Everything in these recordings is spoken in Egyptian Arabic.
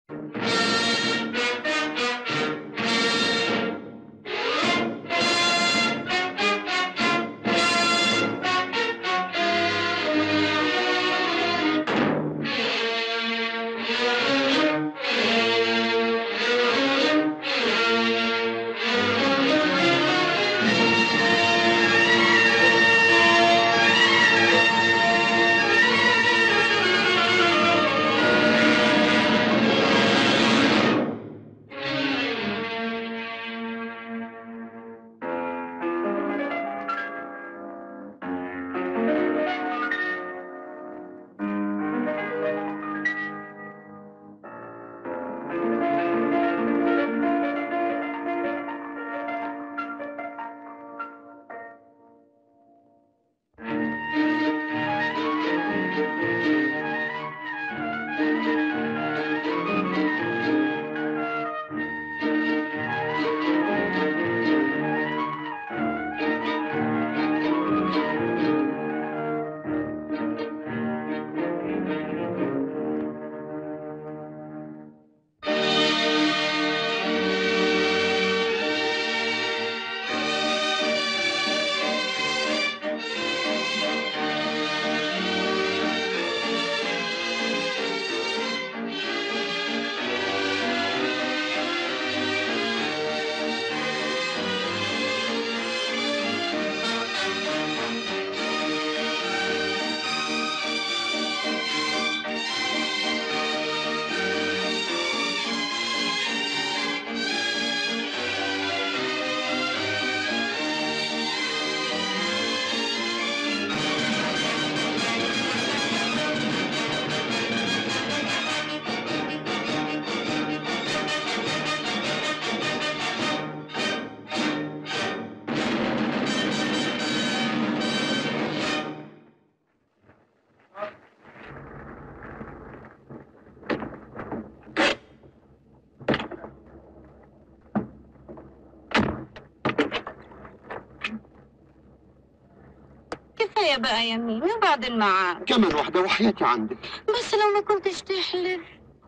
كفاية بقى يا ميمي وبعدين معاك كمان واحدة وحياتي عندك بس لو ما كنتش تحلف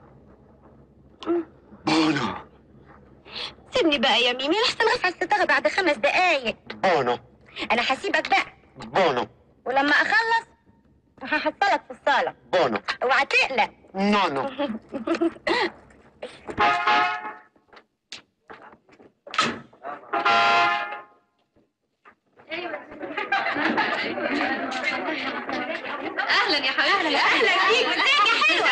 بونو سيبني بقى يا ميمي لحسن ارفع الستارة بعد خمس دقايق بونو انا هسيبك بقى بونو ولما اخلص هحصلك في الصالة بونو اوعى تقلق نو نو اهلا يا حبيبي اهلا بيك ازيك يا حلوة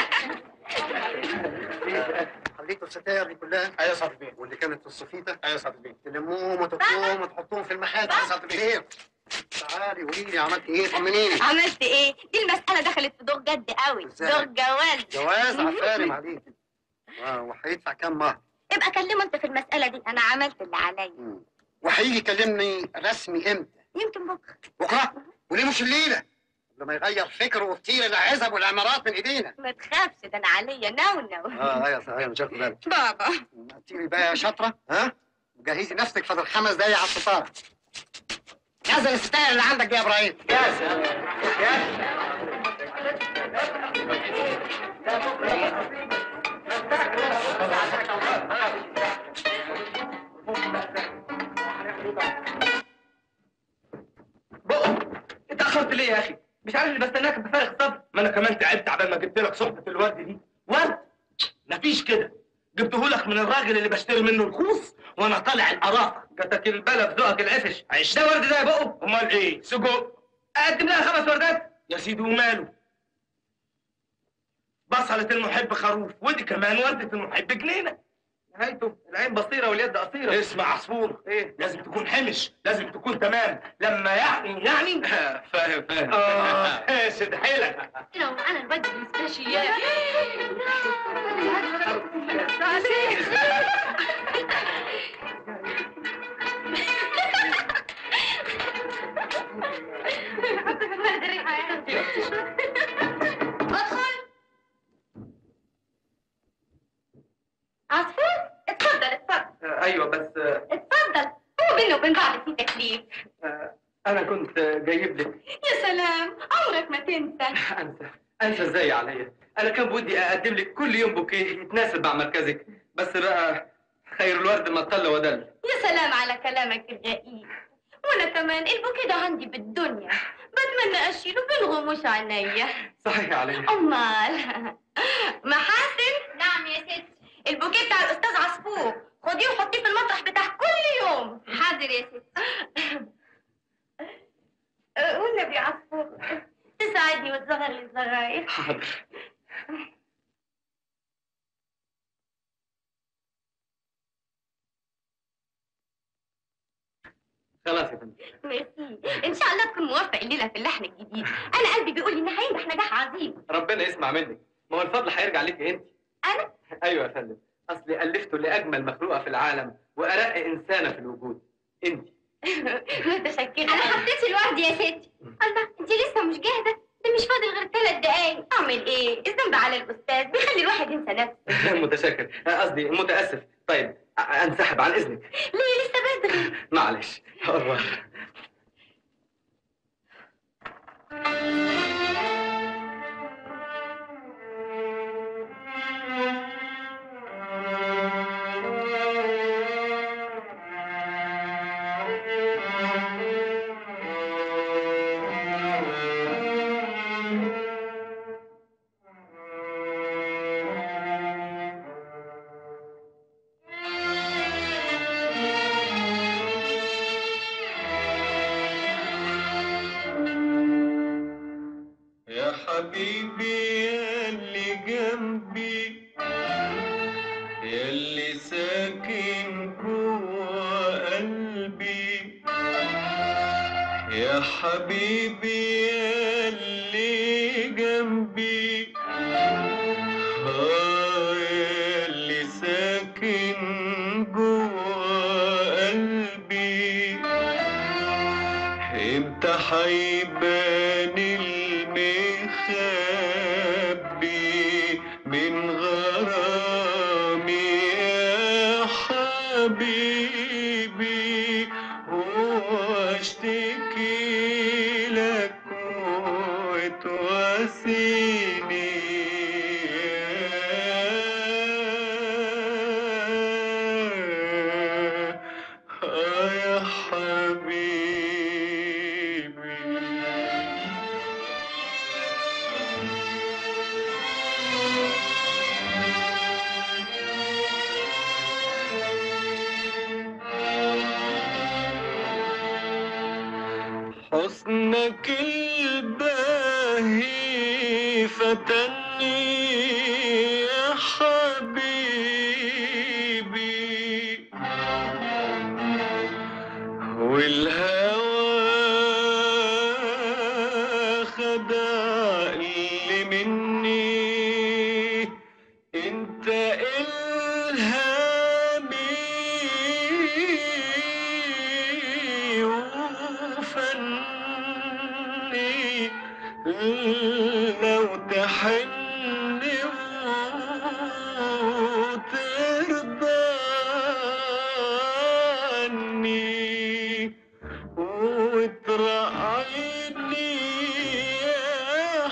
خليتوا الستاير دي كلها ايوه يا صاحبي البيت واللي كانت في الصفيطة ايوه يا صاحبي البيت تلموهم وتطلوهم وتحطوهم في المحل يا صاحبي خير تعالي قولي لي عملت ايه طمنيني عملت ايه؟ دي المسألة دخلت في دور جد قوي إزاي؟ دور جواز جواز عفارم عليك آه، وهيدفع كام مهر ابقى كلمه انت في المسألة دي انا عملت اللي عليا مم. وهيجي يكلمني رسمي امتى يمكن بكرة بكره وليه مش الليله قبل ما يغير فكره وكتير العزب والعمارات من ايدينا ما تخافش ده انا عليا نو نو اه ايوه صحيح مش واخد بالك بابا هتيجي بقى يا شاطره ها وجهزي نفسك فاضل خمس دقايق على الستاره نزل الستاير اللي عندك دي يا ابراهيم ياس بقى اتاخرت ليه يا اخي مش عارف اللي بستناك بفارغ الصبر ما انا كمان تعبت عبال ما جبت لك صحبه الورد دي ورد مفيش كده جبته لك من الراجل اللي بشتري منه الخوص وانا طالع القرافه جاتك البلا في ذوقك العفش عيش ده ورد ده يا بقه امال ايه سجق اقدم لها خمس وردات يا سيدي وماله بصلة المحب خروف ودي كمان وردة المحب جنينة نهايته العين بصيرة واليد قصيرة اسمع عصفور ايه لازم تكون حمش لازم تكون تمام لما يعني يعني فاهم فاهم اه سد حيلك لو انا الواد المستشيات ادخل عصفور اتفضل اتفضل ايوه بس اتفضل هو بيني وبين بعض في تكليف انا كنت جايب لك يا سلام عمرك ما تنسى انسى انسى ازاي عليا انا كان بودي اقدم لك كل يوم بوكيه يتناسب مع مركزك بس بقى خير الورد ما قل ودل يا سلام على كلامك الرقيق وانا كمان البوكيه ده عندي بالدنيا بتمنى اشيله بنغموش عينيا صحيح يا علي امال محاسن نعم يا ست البوكيه بتاع الاستاذ عصفور خديه وحطيه في المطرح بتاع كل يوم حاضر يا ست والنبي يا عصفور تساعدني وتصغر لي الصغاير حاضر خلاص يا فندم ميرسي ان شاء الله تكون موفق الليله في اللحن الجديد انا قلبي بيقول لي ان هينجح نجاح عظيم ربنا يسمع منك ما هو الفضل هيرجع لك انت انا ايوه يا فندم اصلي الفته لاجمل مخلوقه في العالم وارق انسانه في الوجود انت متشكرة أنا حطيت الورد يا ستي الله أنت لسه مش جاهزة ده مش فاضل غير ثلاث دقايق أعمل إيه؟ الذنب على الأستاذ بيخلي الواحد ينسى نفسه متشكر قصدي متاسف طيب أ- انسحب عن اذنك ليه لسه بدري معلش أوروار. يا حبيبي ياللي جنبي ياللي ساكن جوا قلبي يا حبيبي ياللي جنبي آه ياللي ساكن جوا قلبي امتى حيبان المخبي من غرامي يا حبيبي واشتكي لك وتواسيني آه يا حبيبي حسنك الباهي فتني يا حبيبي والهوى خدع اللي مني انت الهامي وفني لو تحن وترضى عني وترعيني يا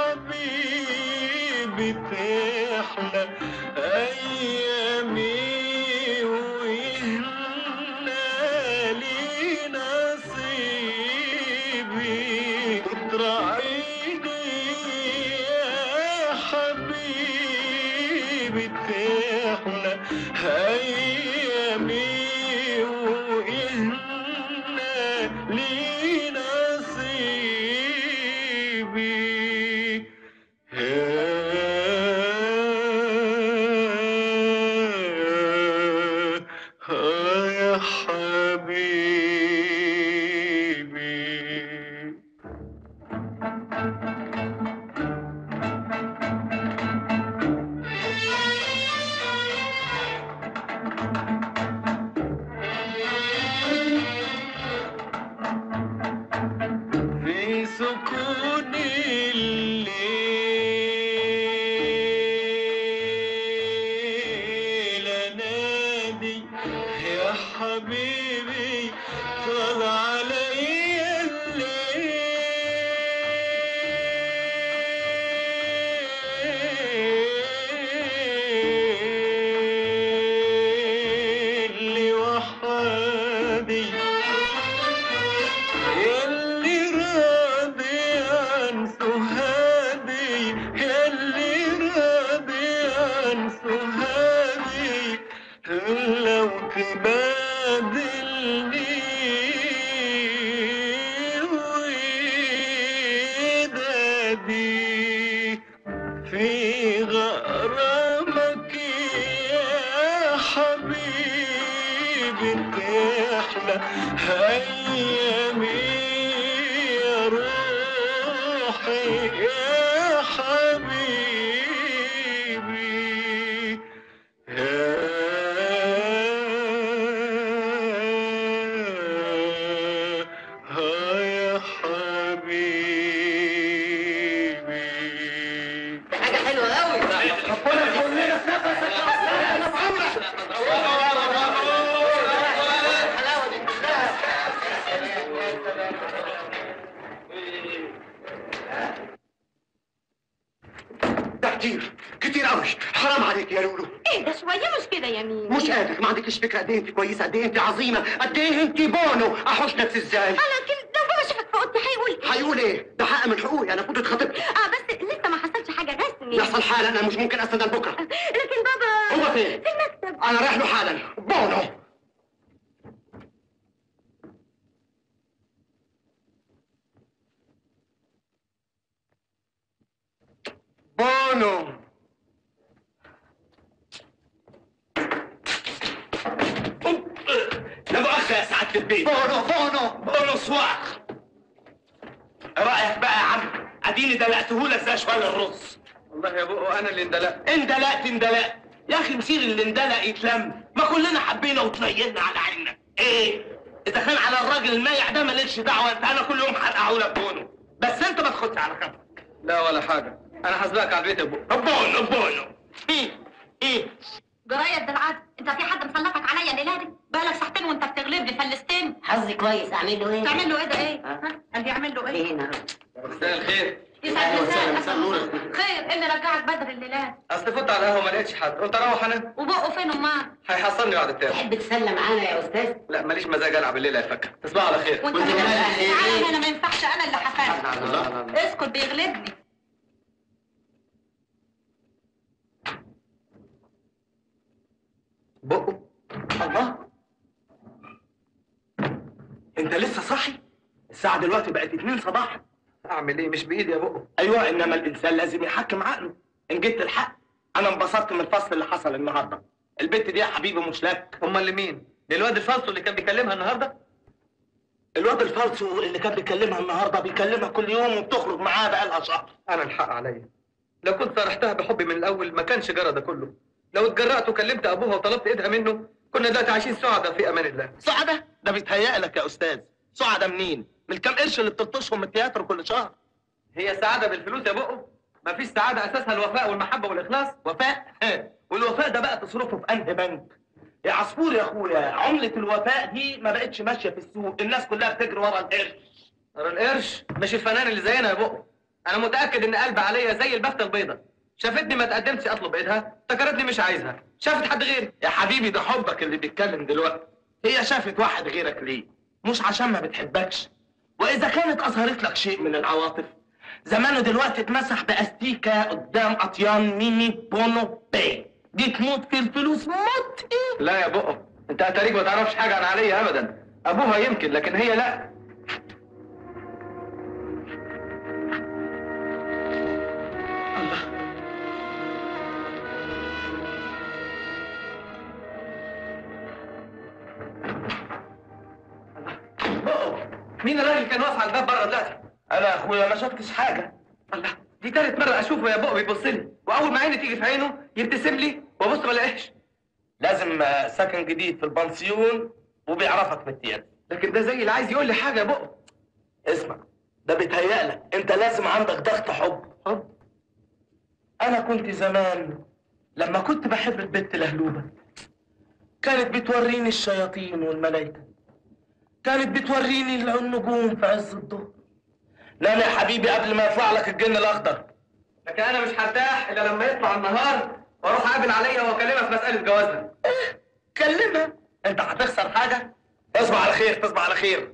حبيبي تحلى ايامي ويهنى لي نصيبي وترعيني يا حبيبي تحلى ايامي ويهنى لي نصيبي يا يا حبيبي في سكون الليل نادي يا حبيبي طال علي بتحلى أيامي يا روحي يا حبيبي يا ها يا حبيبي حاجه حلوه قوي ربنا يكون لنا في نفسك يا محمد الحلاوه دي ده كتير كتير قوي حرام عليك يا لولو ايه ده شويه مش كده يا مين مش قادر ما عندكش فكره قد ايه انت كويسه قد ايه انت عظيمه قد ايه انت بونو احوش نفسي ازاي لكن لو بابا شافك في اوضتي هيقول هيقول ايه ده حق من حقوقي انا كنت اتخطبت اه بس لسه ما حصلش حاجه رسمي يحصل حالا انا مش ممكن استنى لبكره لكن بابا هو فين في المكتب انا رايح له حالا بونو بونو لا مؤاخذة يا سعادة البيت بونو بونو بونو صواخ رأيك بقى يا عم اديني دلقتهولك زي شوية الرز والله يا بقو انا اللي اندلقت اندلقت اندلقت يا اخي مسير اللي اندلق يتلم ما كلنا حبينا وتنيلنا على عينك ايه اذا كان على الراجل المايع ده مالكش دعوه انت انا كل يوم هرقعه لك بونو بس انت ما تاخدش على خاطرك لا ولا حاجه انا حاسبك على البيت يا بقو بونو بونو ايه ايه جرايه الدلعات انت في حد مسلطك عليا الليله دي بقالك ساعتين وانت بتغلبني فلستين حظي كويس اعمل له ايه؟ تعمل له ايه ده ايه ها؟ قال يعمل له ايه ايه هنا مساء الخير يسعد أهلا وسهلا، لسانك مساء النور. خير ايه اللي رجعك بدر الليلات اصل فت على القهوه ما لقيتش حد قلت اروح انا وبقه فين امال هيحصلني بعد التاني تحب تسلى معانا يا استاذ؟ لا ماليش مزاج العب الليله يا فكه تصبحوا على خير وانت وانت كمان كمان أهل تعالى إيه؟ هنا ما ينفعش انا اللي حفلت الله اسكت بيغلبني بقو الله انت لسه صاحي الساعه دلوقتي بقت 2 صباحا اعمل ايه مش بايدي يا بقو ايوه انما الانسان لازم يحكم عقله ان جيت الحق انا انبسطت من الفصل اللي حصل النهارده البت دي يا حبيبي مش لك امال لمين للواد الفاصل اللي كان بيكلمها النهارده الواد الفالصو اللي كان بيكلمها النهارده بيكلمها كل يوم وبتخرج معاه بقالها شهر انا الحق عليا لو كنت صرحتها بحبي من الاول ما كانش جرى ده كله لو اتجرأت وكلمت ابوها وطلبت ايدها منه كنا دلوقتي عايشين سعداء في امان الله سعدة ده بيتهيأ لك يا استاذ سعدة منين من الكام قرش اللي بتلطشهم من التياترو كل شهر هي سعاده بالفلوس يا بقو مفيش سعاده اساسها الوفاء والمحبه والاخلاص وفاء والوفاء ده بقى تصرفه في انهي بنك يا عصفور يا اخويا عملة الوفاء دي ما بقتش ماشية في السوق الناس كلها بتجري ورا القرش ترى القرش مش الفنان اللي زينا يا بقو انا متاكد ان قلب عليا زي البفته البيضه شافتني ما تقدمتش اطلب ايدها افتكرتني مش عايزها شافت حد غيري يا حبيبي ده حبك اللي بيتكلم دلوقتي هي شافت واحد غيرك ليه مش عشان ما بتحبكش واذا كانت اظهرت لك شيء من العواطف زمانه دلوقتي اتمسح باستيكه قدام اطيان ميمي بونو باي دي تموت في الفلوس موت ايه لا يا بقو انت اتاريك ما تعرفش حاجه عن عليا ابدا ابوها يمكن لكن هي لا بقو مين الراجل اللي كان واقف على الباب بره دلوقتي انا يا اخويا ما شفتش حاجه الله دي تالت مرة أشوفه يا بقى بيبص لي وأول ما عيني تيجي في عينه يبتسم لي وأبص ما الاقيش لازم آه، سكن جديد في البنسيون وبيعرفك من التياترو لكن ده زي اللي عايز يقول لي حاجة يا بقى اسمع ده بيتهيألك انت لازم عندك ضغط حب حب انا كنت زمان لما كنت بحب البت لهلوبة كانت بتوريني الشياطين والملايكة كانت بتوريني النجوم في عز الظهر نام يا حبيبي قبل ما يطلع لك الجن الاخضر لكن أنا مش هرتاح إلا لما يطلع النهار وأروح أقابل عليا وأكلمها في مسألة جوازنا كلمها انت هتخسر حاجة تصبح على خير تصبح على خير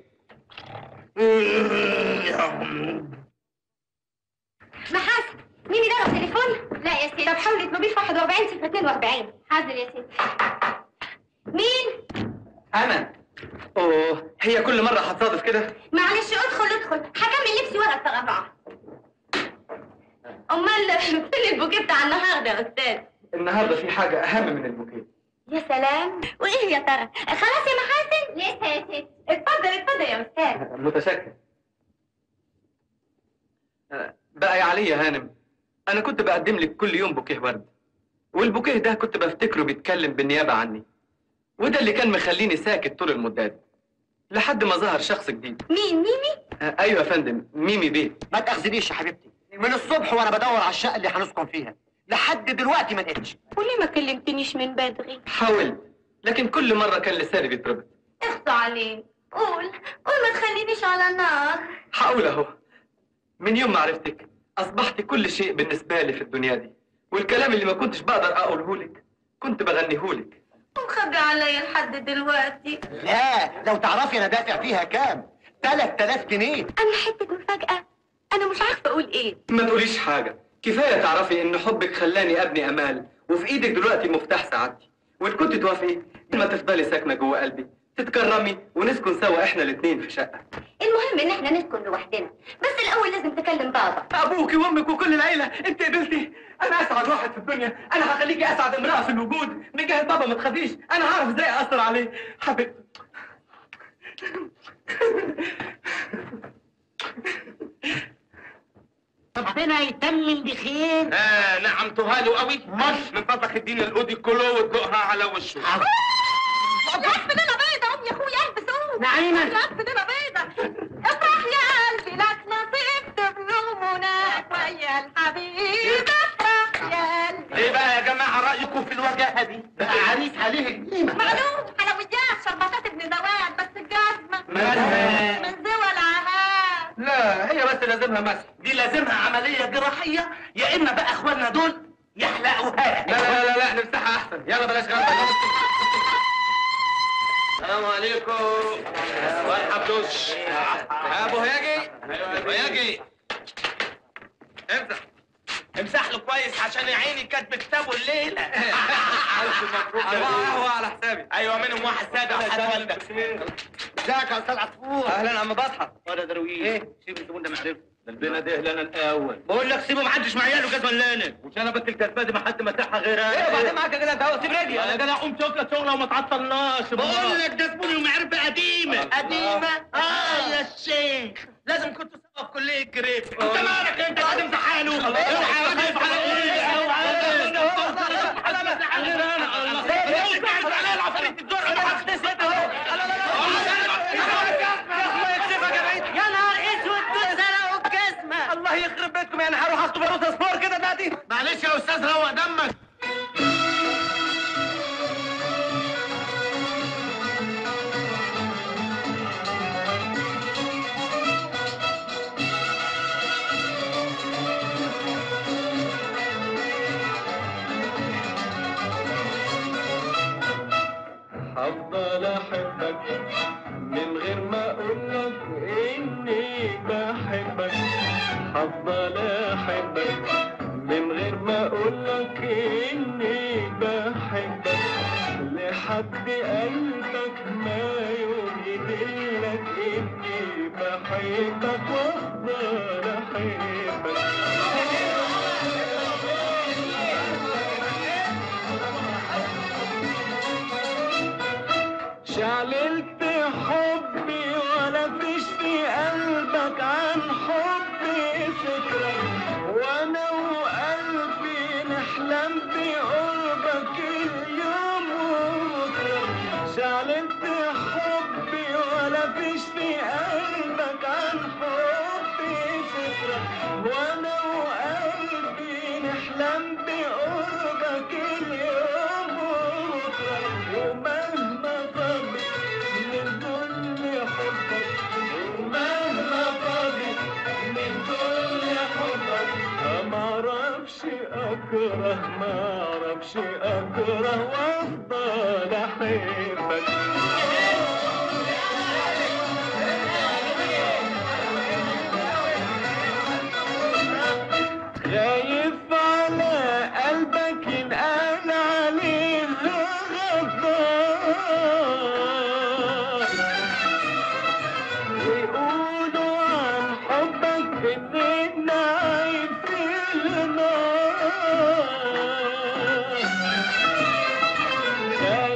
محاسن مين يدرب تليفون؟ لا يا سيدي طب حاولي اطلبيه في 41 صفر 42 حاضر يا سيدي مين؟ أنا أوه هي كل مرة هتصادف كده معلش ادخل ادخل هكمل لبسي ورا التغرع امال فين البوكيه بتاع النهارده يا استاذ؟ النهاردة في حاجة أهم من البوكيه يا سلام وايه يا ترى خلاص يا محاسن لسه يا ست اتفضل اتفضل يا استاذ متشكر آه، بقى يا علي يا هانم انا كنت بقدم لك كل يوم بوكيه ورد والبوكيه ده كنت بفتكره بيتكلم بالنيابه عني وده اللي كان مخليني ساكت طول المده دي لحد ما ظهر شخص جديد مين ميمي آه، ايوه يا فندم ميمي بيه ما تاخذنيش يا حبيبتي من الصبح وانا بدور على الشقه اللي هنسكن فيها لحد دلوقتي ما لقيتش وليه ما كلمتنيش من بدري حاولت لكن كل مره كان لساني بيتربط اخصى عليك قول قول ما تخلينيش على النار هقول اهو من يوم ما عرفتك اصبحت كل شيء بالنسبه لي في الدنيا دي والكلام اللي ما كنتش بقدر اقوله لك كنت بغنيه لك ومخبي عليا لحد دلوقتي لا لو تعرفي انا دافع فيها كام 3000 جنيه انا حته مفاجاه انا مش عارفه اقول ايه ما تقوليش حاجه كفايه تعرفي ان حبك خلاني ابني امال وفي ايدك دلوقتي مفتاح سعادتي وان كنت توافقي ما تفضلي ساكنه جوه قلبي تتكرمي ونسكن سوا احنا الاثنين في شقه المهم ان احنا نسكن لوحدنا بس الاول لازم تكلم بابا ابوك وامك وكل العيله انت قبلتي انا اسعد واحد في الدنيا انا هخليكي اسعد امراه في الوجود من جهه بابا ما تخافيش انا هعرف ازاي اثر عليه حبيبتي ربنا يتمم بخير آه نعمتها له قوي من فضلك اديني الاودي كله وادلقها على وشه العكس دي بيضة قوم يا اخويا البس قوم نعيمة العكس دي بيضة افرح يا قلبي لك نصيب تبلغ مناك ويا الحبيب افرح يا قلبي ايه بقى يا جماعه رايكم في الوجاهه دي بقى عريس عليه القيمه معلوم حلويات شرباتات ابن زواد بس الجزمة مالها؟ من زوى العهاد لا هي بس لازمها مسح دي لازمها عمليه جراحيه يا اما بقى اخواننا دول يحلقوها لا لا لا لا نمسحها احسن يلا بلاش غلطه السلام عليكم مرحب دوش يا ابو هياجي ويجي امسح امسح له كويس عشان يا عيني كاتب كتابه الليله الف مبروك قهوه على حسابي ايوه منهم واحد سابع وحد والدك ازيك يا استاذ عصفور اهلا عم بصحى ولا درويش ايه سيب الزبون ده معرفه ده البنا ده لنا الاول بقول لك سيبه محدش معياله جزمه لنا مش انا بس الكسبه دي ما حد مسحها غيرها ايه وبعدين معاك كده انت هو سيب رجلي يا جدع قوم شوف لك شغله وما تعطلناش بقول لك ده زبون ومعرفه قديمه قديمه اه يا الشيخ لازم كنت سوا في كليه جريت انت مالك انت قاعد حاله اوعى واقف على ايه يا نهار اسود دول سرقوا الجزمة الله يخرب بيتكم يعني هروح اخطب عروسه سبور كده دلوقتي معلش يا استاذ روق دمك هفضل احبك من غير ما اقولك اني بحبك هفضل احبك من غير ما اقولك اني بحبك لحد قلبك ما يوم يدلك اني بحبك وافضل احبك شعللت حبي ولا فيش في قلبك عن حبي فكرة وانا وقلبي نحلم بقربك اليوم وبكرة شعللت حبي ولا فيش في قلبك عن حبي فكرة وانا وقلبي نحلم بقربك اليوم وبكرة ومهما طبت من كل حبك ومهما طبت من كل حبك ما اعرفش اكره ما اعرفش اكره وافضل احبك خايف على قلبك ينقال عليه غدار ويقولوا عن حبك اننا عايز في النار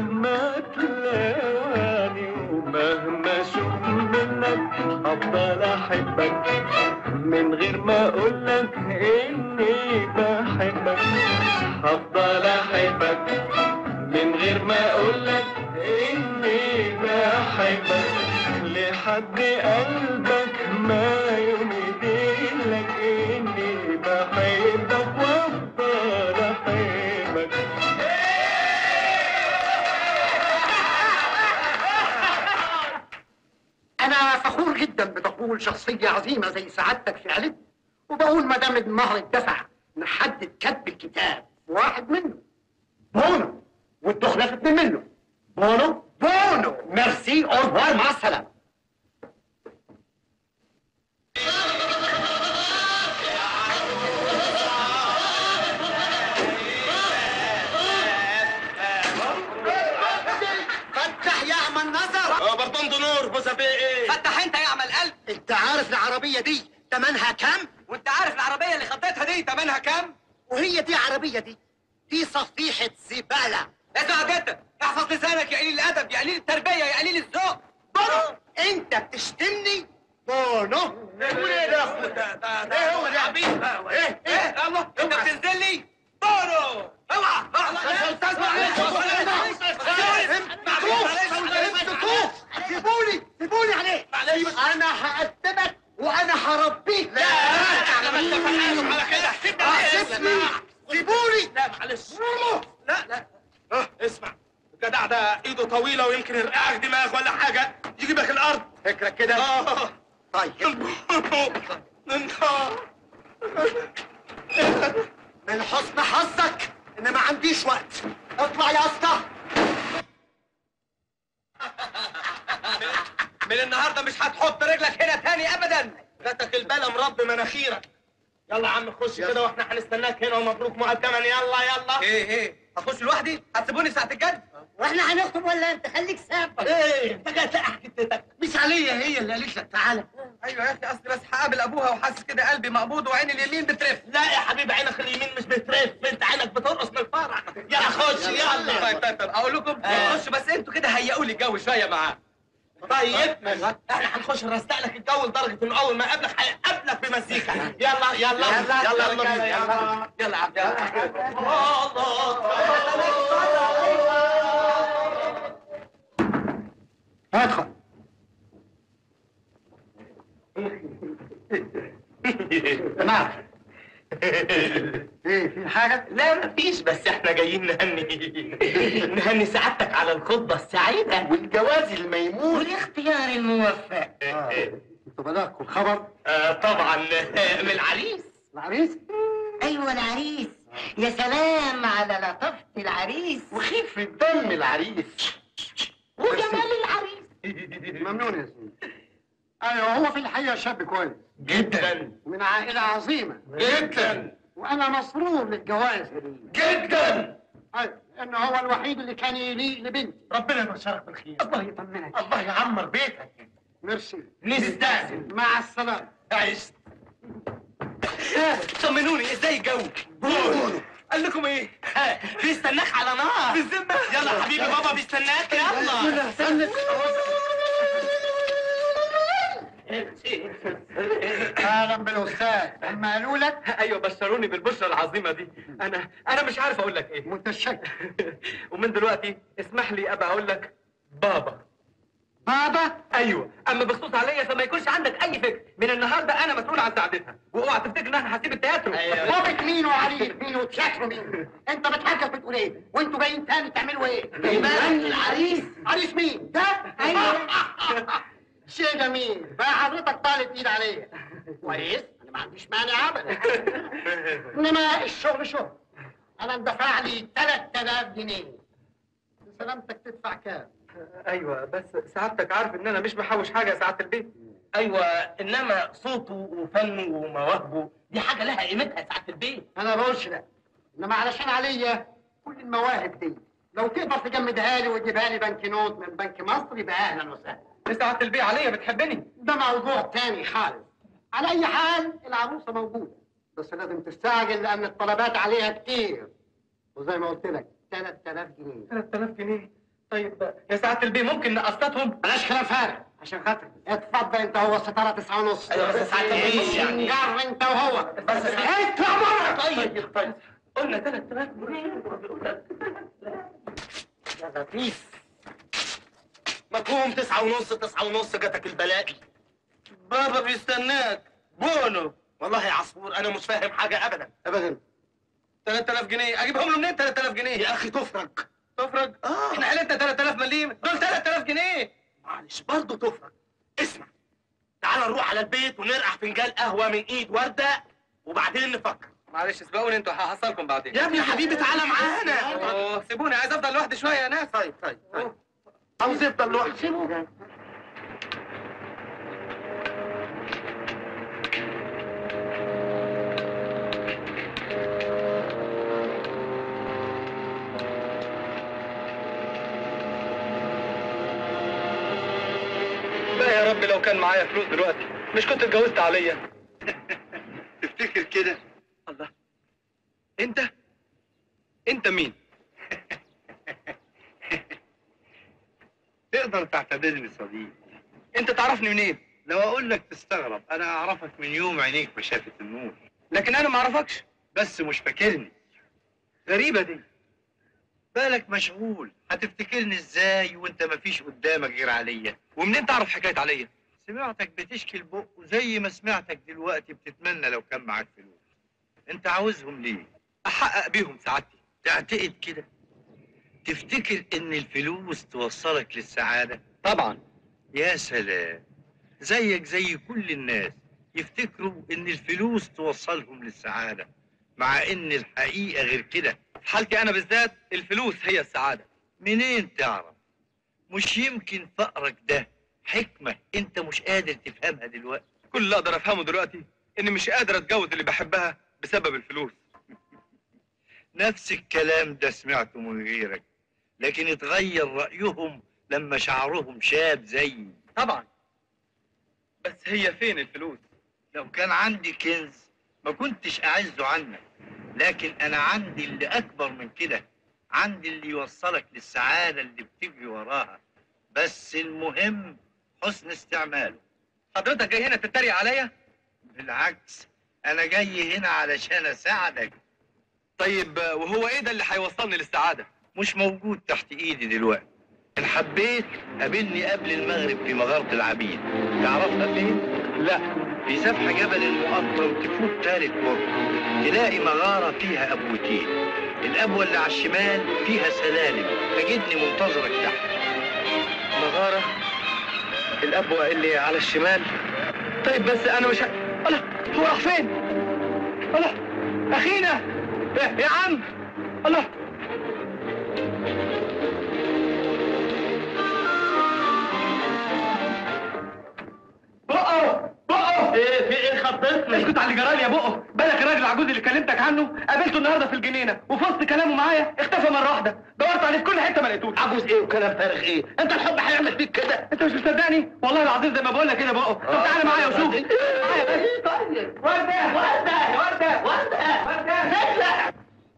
مهما تلاواني ومهما اشوف منك افضل احبك من غير ما اقولك اني بحبك هفضل احبك من غير ما اقولك اني بحبك لحد قلبك ما يوم يدينلك اني بحبك وافضل احبك انا فخور جدا بدخول شخصيه عظيمه زي سعادتك في عيلتنا وبقول ما دام المهر اتدفع نحدد كتب الكتاب واحد منه بونو والدخله في اتنين منه بونو بونو ميرسي اورفوار مع السلامه فتح يا عم النظر اه برطان نور بوسه فيه ايه فتح انت يا عم القلب انت عارف العربيه دي تمنها كام وانت عارف العربيه اللي خطيتها دي تمنها كام وهي دي عربيه دي دي صفيحه زباله اسمع جدا احفظ لسانك يا قليل الادب يا قليل التربيه يا قليل الذوق بونو انت بتشتمني بونو بتقول ايه ده يا اخويا ده ده ده ايه هو ده حبيبي ايه ايه الله انت بتنزل لي بونو اوعى يا استاذ معلش امسكوه سيبوني سيبوني عليه انا هقدمك وانا هربيك لا احنا ما اتفقناش على كده سيبني سيبني سيبوني لا معلش لا لا اه اسمع الجدع ده ايده طويله ويمكن يرقعك دماغ ولا حاجه يجيبك الارض فكرك كده اه طيب انت من حسن حظك ان ما عنديش وقت اطلع يا اسطى من النهارده مش هتحط رجلك هنا تاني ابدا جاتك البلا مربي مناخيرك يلا يا عم خش كده واحنا هنستناك هنا ومبروك مقدما يلا يلا ايه ايه اخش لوحدي هتسيبوني ساعه الجد واحنا هنخطب ولا انت خليك سابق ايه انت جاي تحكي حتتك مش عليا هي اللي قالت لك تعالى ايوه يا اخي اصل بس هقابل ابوها وحاسس كده قلبي مقبوض وعيني اليمين بترف لا يا حبيبي عينك اليمين مش بترف انت عينك بترقص من الفرح يلا خش يلا طيب طيب طيب اقول لكم خش بس انتوا كده هيئوا لي الجو شويه معاه طيب احنا هنخش نرستق لك الجو لدرجه انه اول ما يقابلك هيقابلك بمزيكا يلا يلا يلا يلا يلا يلا يلا عبد ادخل تمام ايه في حاجه لا مفيش بس احنا جايين نهني نهني سعادتك على الخطبه السعيده والجواز الميمون والاختيار الموفق انتوا بلغكم الخبر آه طبعا من العريس العريس ايوه العريس يا سلام على لطافه العريس وخفة دم العريس وجمال العريس ممنون يا سيدي ايوه هو في الحقيقه شاب كويس جدا من عائله عظيمه جدا وانا مسرور للجواز دي جدا ايوه لانه هو الوحيد اللي كان يليق لبنتي ربنا يبشرك بالخير الله يطمنك الله يعمر بيتك ميرسي نستأذن مع السلامه عيش طمنوني ازاي الجو بونو قال لكم ايه بيستناك على نار بالذمه يلا يا حبيبي بابا بيستناك يلا اهلا بالاستاذ اما قالوا لك ايوه بشروني بالبشرى العظيمه دي انا انا مش عارف اقول لك ايه متشكر ومن دلوقتي اسمح لي ابقى اقول لك بابا بابا ايوه اما بخصوص عليا فما يكونش عندك اي فكر من النهارده انا مسؤول عن سعادتها واوعى تفتكر ان انا هسيب التياترو بابك مين وعريس مين وتياترو مين انت بتحكي بتقول ايه وانتوا جايين تاني تعملوا ايه جايين العريس عريس مين ده ايوه شيء جميل بقى حضرتك طالب ايد عليا كويس انا ما عنديش مانع ابدا انما الشغل شغل انا اندفع لي 3000 جنيه سلامتك تدفع كام ايوه بس سعادتك عارف ان انا مش محوش حاجه يا سعاده البيت ايوه انما صوته وفنه ومواهبه دي حاجه لها قيمتها ساعه البيت انا ما بقولش لا انما علشان عليا كل المواهب دي لو تقدر تجمدها لي وتجيبها لي بنك نوت من بنك مصر يبقى اهلا وسهلا سعاده البيت عليا بتحبني ده موضوع تاني خالص على اي حال العروسه موجوده بس لازم تستعجل لان الطلبات عليها كتير وزي ما قلت لك 3000 جنيه 3000 جنيه طيب يا سعاده البيه ممكن نقسطهم بلاش كلام فارغ عشان خاطر اتفضل انت هو الستاره تسعة ونص أيوة بس ساعات البيت يعني. جر انت وهو بس ساعات- اطلع بره طيب طيب قلنا 3000 جنيه يا لطيف مفهوم تسعة ونص تسعة ونص جاتك البلاقي بابا بيستناك بونو والله يا عصفور انا مش فاهم حاجه ابدا ابدا 3000 جنيه اجيبهم له منين 3000 جنيه يا اخي تفرج تفرج اه احنا عيلتنا 3000 مليم دول 3000 جنيه معلش برضه تفرج اسمع تعال نروح على البيت ونرقع فنجان قهوه من ايد ورده وبعدين نفكر معلش اسبقوني انتوا هحصلكم بعدين يا ابني حبيبي تعالى معانا أوه، سيبوني عايز افضل لوحدي شويه يا ناس طيب طيب طيب عاوز يفضل لوحده لا يا رب لو كان معايا فلوس دلوقتي مش كنت اتجوزت عليا تفتكر كده الله انت انت مين تقدر تعتبرني صديق انت تعرفني منين لو اقول لك تستغرب انا اعرفك من يوم عينيك ما شافت النور لكن انا ما اعرفكش بس مش فاكرني غريبه دي بالك مشغول هتفتكرني ازاي وانت مفيش قدامك غير عليا ومنين تعرف حكايه عليا سمعتك بتشكي البق وزي ما سمعتك دلوقتي بتتمنى لو كان معاك فلوس انت عاوزهم ليه احقق بيهم سعادتي تعتقد كده تفتكر ان الفلوس توصلك للسعادة طبعا يا سلام زيك زي كل الناس يفتكروا ان الفلوس توصلهم للسعادة مع ان الحقيقة غير كده في حالتي انا بالذات الفلوس هي السعاده منين تعرف مش يمكن فقرك ده حكمة انت مش قادر تفهمها دلوقتي كل اللي اقدر افهمه دلوقتي اني مش قادر اتجوز اللي بحبها بسبب الفلوس نفس الكلام ده سمعته من غيرك لكن اتغير رأيهم لما شعرهم شاب زيي طبعا بس هي فين الفلوس لو كان عندي كنز ما كنتش أعزه عنك لكن أنا عندي اللي أكبر من كده عندي اللي يوصلك للسعادة اللي بتجري وراها بس المهم حسن استعماله حضرتك جاي هنا تتريق عليا بالعكس أنا جاي هنا علشان أساعدك طيب آه، وهو ايه ده اللي هيوصلني للسعاده مش موجود تحت ايدي دلوقتي ان حبيت قابلني قبل المغرب في مغارة العبيد تعرفها فين؟ لا في سفح جبل المقطم تفوت تالت برج تلاقي مغارة فيها أبوتين الأبوة اللي على الشمال فيها سلالم تجدني منتظرك تحت مغاره الابوه اللي على الشمال طيب بس انا مش ه... الله هو راح فين الله اخينا يا, يا عم الله بقه بقه ايه في ايه خبطتني اسكت على اللي جرالي يا بقه بالك الراجل العجوز اللي كلمتك عنه قابلته النهارده في الجنينه وفي وسط كلامه معايا اختفى مره واحده دورت عليه في كل حته ما لقيتوش عجوز ايه وكلام فارغ ايه انت الحب هيعمل فيك كده انت مش مصدقني والله العظيم زي ما بقول لك كده بقه طب تعالى معايا وشوف معايا بس طيب ورده ورده ورده ورده ورده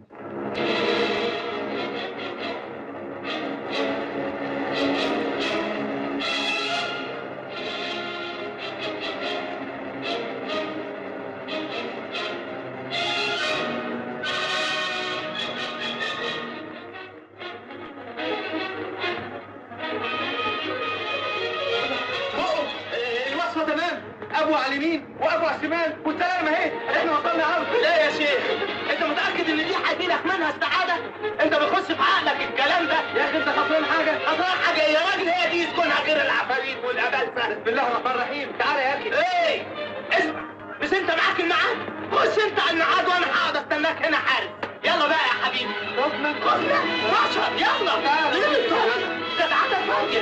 بقه آه، الوصفه تمام ابو على اليمين وابو على الشمال والسلامه اهي احنا وصلنا عرض لا يا شيخ انت متاكد ان دي هتجيلك منها السعاده انت بيخش في عقلك الكلام ده يا اخي انت خسران حاجه اصلا حاجه يا راجل هي دي يسكنها غير العفاريت والابلسه بسم الله الرحمن الرحيم تعالى يا اخي ايه اسمع مش انت معاك الميعاد خش انت على الميعاد وانا هقعد استناك هنا حارس يلا بقى يا حبيبي ربنا خشنا بشر يلا جدعانك راجل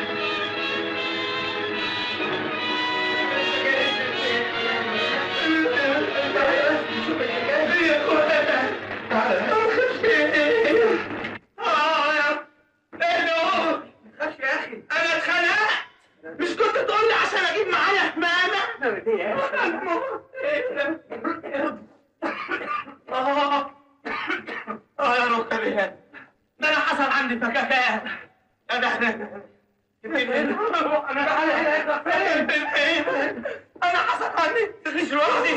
انا اتخنقت مش كنت تقول لي عشان اجيب معايا حمامه اه اه يا ركبي ده انا حصل عندي فكاكات انا انا انا انا فين انا حصل عني مش لوحدي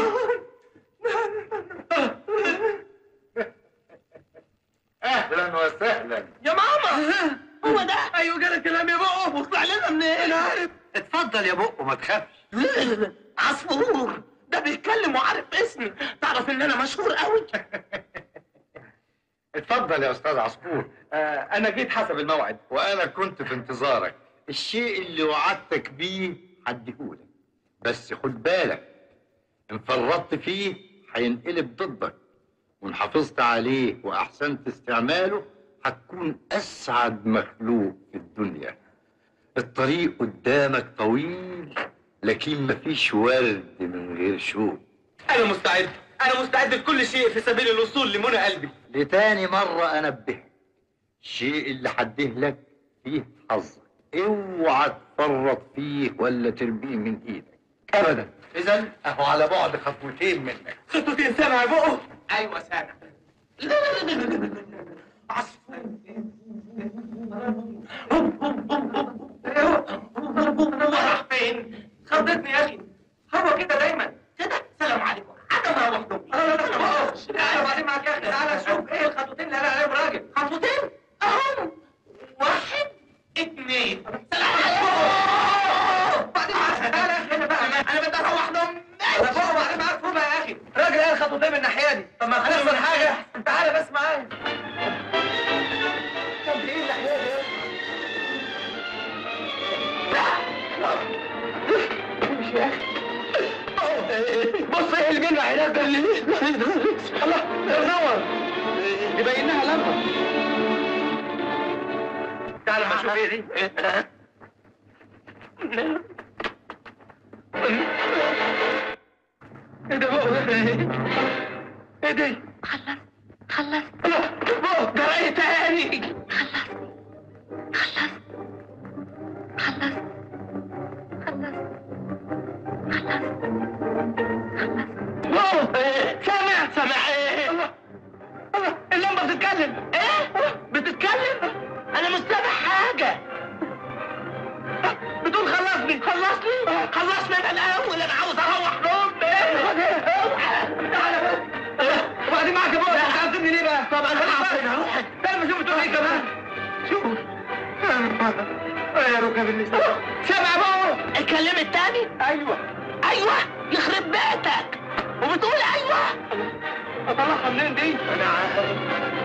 اهلا وسهلا يا ماما هو ده ايوه جالك كلام يا بقى واطلع لنا منين انا عارف اتفضل يا بقه ما تخافش عصفور ده بيتكلم وعارف اسمي تعرف ان انا مشهور قوي اتفضل يا استاذ عصفور آه انا جيت حسب الموعد وانا كنت في انتظارك الشيء اللي وعدتك بيه هديهولك بس خد بالك ان فرطت فيه هينقلب ضدك وان حافظت عليه واحسنت استعماله هتكون اسعد مخلوق في الدنيا الطريق قدامك طويل لكن مفيش ورد من غير شوق انا مستعد انا مستعد لكل شيء في سبيل الوصول لمنى قلبي لتاني مرة أنبهك الشيء اللي حدهلك فيه حظك اوعى تفرط فيه ولا ترميه من ايدك ابدا اذا اهو على بعد خطوتين منك خطوتين سامع يا بقه ايوه سامع عصفور راح فين؟ خضتني يا اخي هو كده دايما كده سلام عليكم عدم روح دمي لا لا لا تعالى بعدين معاك يا اخي تعالى شوف ايه الخطوتين اللي انا عليهم راجل خطوتين اهم واحد اثنين سلام عليكم بعدين معاك تعالى يا اخي هنا بقى انا بدي اروح دمي انا بقى بعدين معاك فوق بقى يا اخي راجل قال خطوتين من الناحيه دي طب ما هنخسر حاجه تعالى بس معايا طب ايه الناحيه دي مش يا اخي بص ايه اللي بيلمع هناك ده اللي الله نور دي باينها لمبه تعالى ما اشوف ايه دي ايه ده بقى ايه دي خلص خلص الله بقى جرايه تاني خلص خلص خلص خلص خلص واو سامع سامع ايه الله الله اللمبه بتتكلم ايه بتتكلم انا مش سامع حاجه بتقول خلصني خلصني خلصني انا الاول انا عاوز اروح نوم تعالى بس وبعدين معاك يا بابا انت عاوزني ليه بقى؟ طب انا عارفين هروح تعالى شوف بتقول ايه كمان شوف يا ركب النساء سامع يا بابا الكلام التاني ايوه ايوه يخرب بيتك وبتقول ايوه اطلعها منين دي انا عارف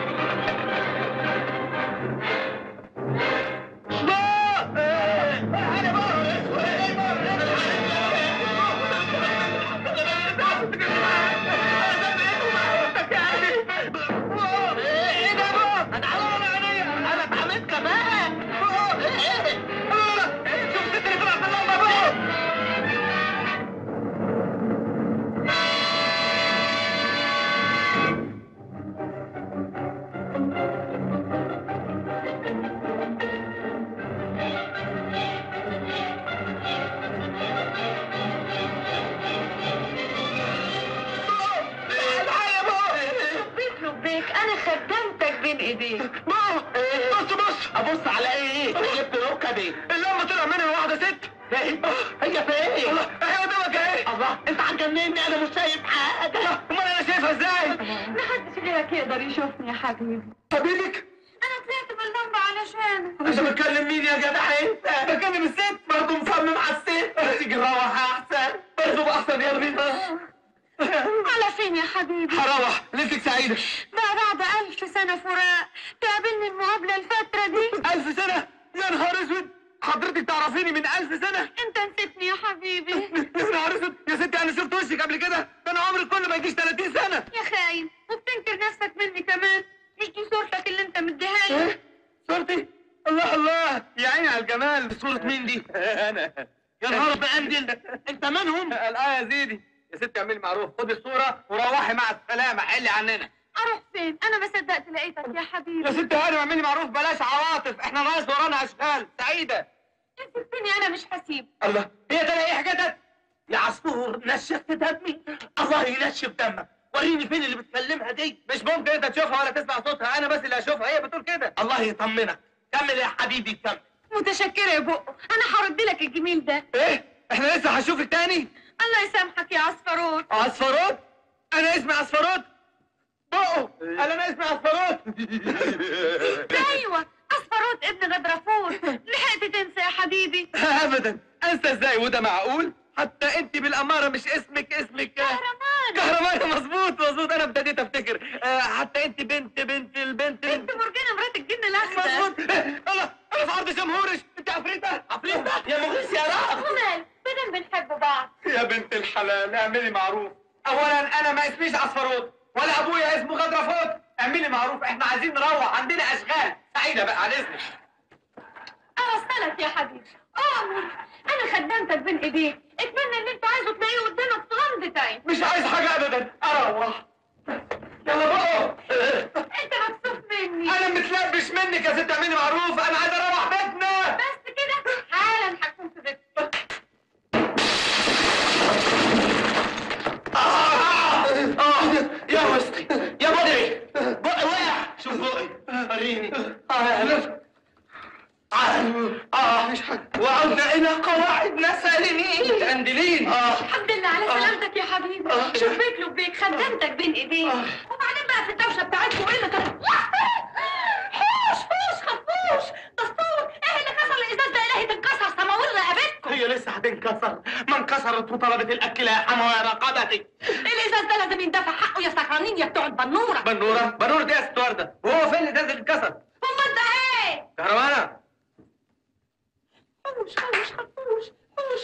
لبيك انا خدمتك بين ايديك بص بص ابص على ايه جبت ركبي اللمبه طلع منها واحده ست هي فين الله هي قدامك اهي الله انت هتجنني انا مش شايف حاجه امال انا شايفها ازاي محدش غيرك يقدر يشوفني يا حبيبي حبيبك انا طلعت باللمبة علشانك انت بتكلم مين يا جدع انت بكلم الست برضه مصمم على الست تيجي نروح احسن برضه احسن يا ابني على فين يا حبيبي هروح ليلتك سعيده بقى بعد ألف سنة فراق تقابلني المقابلة الفترة دي ألف سنة يا نهار اسود حضرتك تعرفيني من ألف سنة انت نسيتني يا حبيبي يا نهار اسود يا ستي أنا شفت وشك قبل كده ده أنا عمري كله ما يجيش 30 سنة يا خاين وبتنكر نفسك مني كمان مش دي صورتك اللي انت مديها لي ايه صورتي الله الله يا عيني على الجمال صورة مين دي أنا يا نهار بأندل أنت منهم الآية يا زيدي يا ستي اعملي معروف خدي الصورة وروحي مع السلامة حلي عننا اروح فين انا ما صدقت لقيتك يا حبيبي يا ستي هانم اعملي معروف بلاش عواطف احنا ناقص ورانا اشكال سعيدة انت سبتني انا مش هسيب الله هي ده ايه حكايتك يا عصفور نشفت دمي الله ينشف دمك وريني فين اللي بتكلمها دي مش ممكن انت تشوفها ولا تسمع صوتها انا بس اللي هشوفها هي بتقول كده الله يطمنك كمل يا حبيبي كمل متشكرة يا بقه أنا هرد لك الجميل ده ايه احنا لسه هنشوفك تاني الله يسامحك يا عصفروت عصفروت انا اسمي عصفروت بقه قال انا اسمي عصفروت أيوة عصفروت ابن غدرفوت لحقت تنسى يا حبيبي ابدا انسى ازاي وده معقول حتى انت بالاماره مش اسمك اسمك كهرمان كهربائي مظبوط مظبوط انا ابتديت افتكر آه، حتى انت بنت بنت البنت بنت مرجانة مرات الجن الأخضر مظبوط آه، الله انا في ارض جمهورش انت عفريته عفريته يا مغيث يا رعد ومال بدل بنحب بعض يا بنت الحلال اعملي معروف اولا انا ما اسميش عصفروت ولا ابويا اسمه غدرفوت اعملي معروف احنا عايزين نروح عندنا اشغال سعيده بقى على اذنك أوصلك يا حبيبي أمر أنا خدمتك بين إيديك اتمنى اللي أنت عايزه تلاقيه قدامك في غمضة عين مش عايز حاجه ابدا اروح يلا بقى أنت مكسوف مني انا متلبش منك يا ست اعملي معروف انا عايز اروح بيتنا بس كده حالا هكون في بيتك اه يا وسطي يا بدري بقي وقع شوف بقي وريني اه اه اه وعدنا الى قواعدنا سالمين اندلين اه الحمد لله على سلامتك يا حبيبي آه. شوف بيك لبيك خدمتك بين ايديك وبعدين بقى في الدوشه بتاعتكم ايه اللي طلع حوش حوش خفوش دستور ايه اللي كسر الازاز ده الهي تنكسر سماويل رقبتكم هي لسه هتنكسر ما انكسرت وطلبت الاكل يا حموى رقبتي الازاز ده لازم يندفع حقه يا سكرانين يا بتوع البنوره بنوره بنوره دي يا ست ورده وهو فين اللي نازل اتكسر امال ده ايه كهربانه حوش حوش خفوش حوش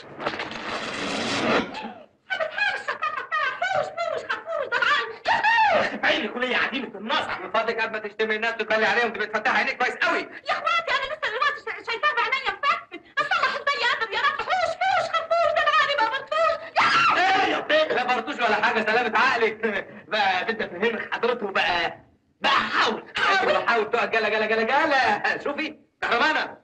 حوش حوش حوش خفوش طبعا عيني كلية عديمة النصر من فضلك قبل ما تشتمي الناس تتبلي عليهم تبقى تفتح عينيك كويس قوي يا اخواتي انا لسه دلوقتي شا- شايفاه بعينيا مفتت اصلح ازاي ادم يا رب حوش حوش خفوش ده العالي بقى منفوش ايه يا بيه لا برطوش ولا حاجه سلامة عقلك بقى بدي افهمك حضرته بقى بقى حاول انت لو حاول تقعد جلا جلا جلا جلا شوفي كهربانه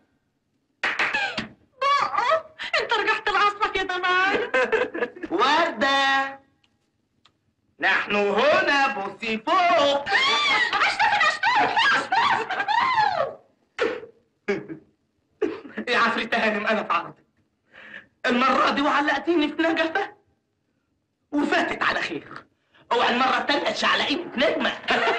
بقى انت رجعت لعصرك يا ضناي وردة نحن هنا بصي فوق يا عفريت هانم انا في عرضك المرة دي وعلقتيني في نجفة وفاتت على خير اوعى المرة التانية تشعلقيني في نجمة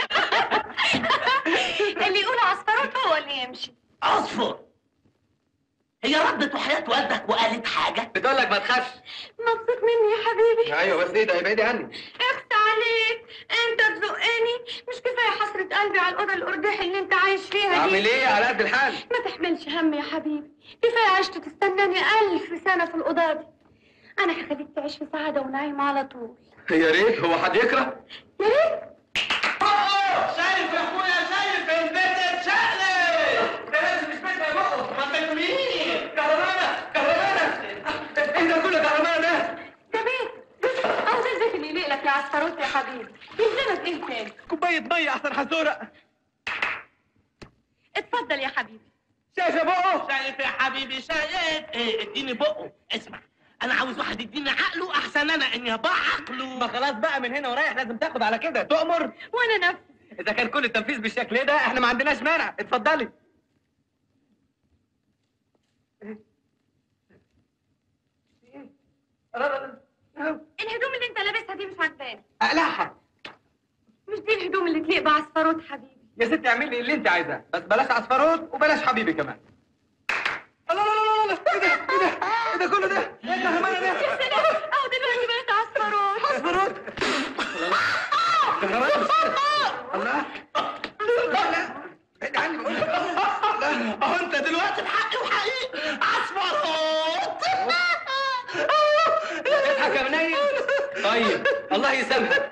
اللي يقول عصفرات هو اللي يمشي اصفر هي ردت وحياة والدك وقالت حاجة بتقول لك ما تخافش مبسوط مني يا حبيبي ايوه بس ايه ده ابعدي عني اخت عليك انت تزقني مش كفايه حسرة قلبي على الاوضه القرداح اللي انت عايش فيها دي اعمل ايه على قد الحال ما تحملش هم يا حبيبي كفايه عشت تستناني ألف سنه في الاوضه دي انا هخليك تعيش في سعاده ونعيم على طول يا ريت هو حد يكره يا ريت شايف يا اخويا شايف البيت اتشقلب ده لازم مش بيت يا بقى ما بيت مين كهربانه كهربانه ايه ده كله كهربانه ده ده بيت او ده البيت اللي يليق لك يا عصفروت يا حبيبي يلزمك ايه تاني كوبايه ميه احسن حزوره اتفضل يا حبيبي شايف يا بقه شايف يا حبيبي شايف ايه اديني بقه اسمع انا عاوز واحد يديني عقله احسن انا اني ابقى عقله ما خلاص بقى من هنا ورايح لازم تاخد على كده تؤمر وانا نفسي اذا كان كل التنفيذ بالشكل ده احنا ما عندناش مانع اتفضلي الهدوم اللي انت لابسها دي مش عاجباني اقلعها مش دي الهدوم اللي تليق بعصفروت حبيبي يا ستي اعملي اللي انت عايزاه بس بلاش عصفروت وبلاش حبيبي كمان الله لا لا لا لا ايه ده ايه ده ايه ده كله ده ايه الكهربانه ده يا سلام اهو دلوقتي بقيت عصفروت عصفروت كهربانه الله لا لا بعيد عني بقول لك اهو انت دلوقتي بحقي وحقيقي عصفروت اضحك يا منيل طيب الله يسامحك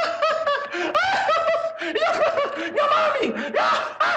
يا مامي يا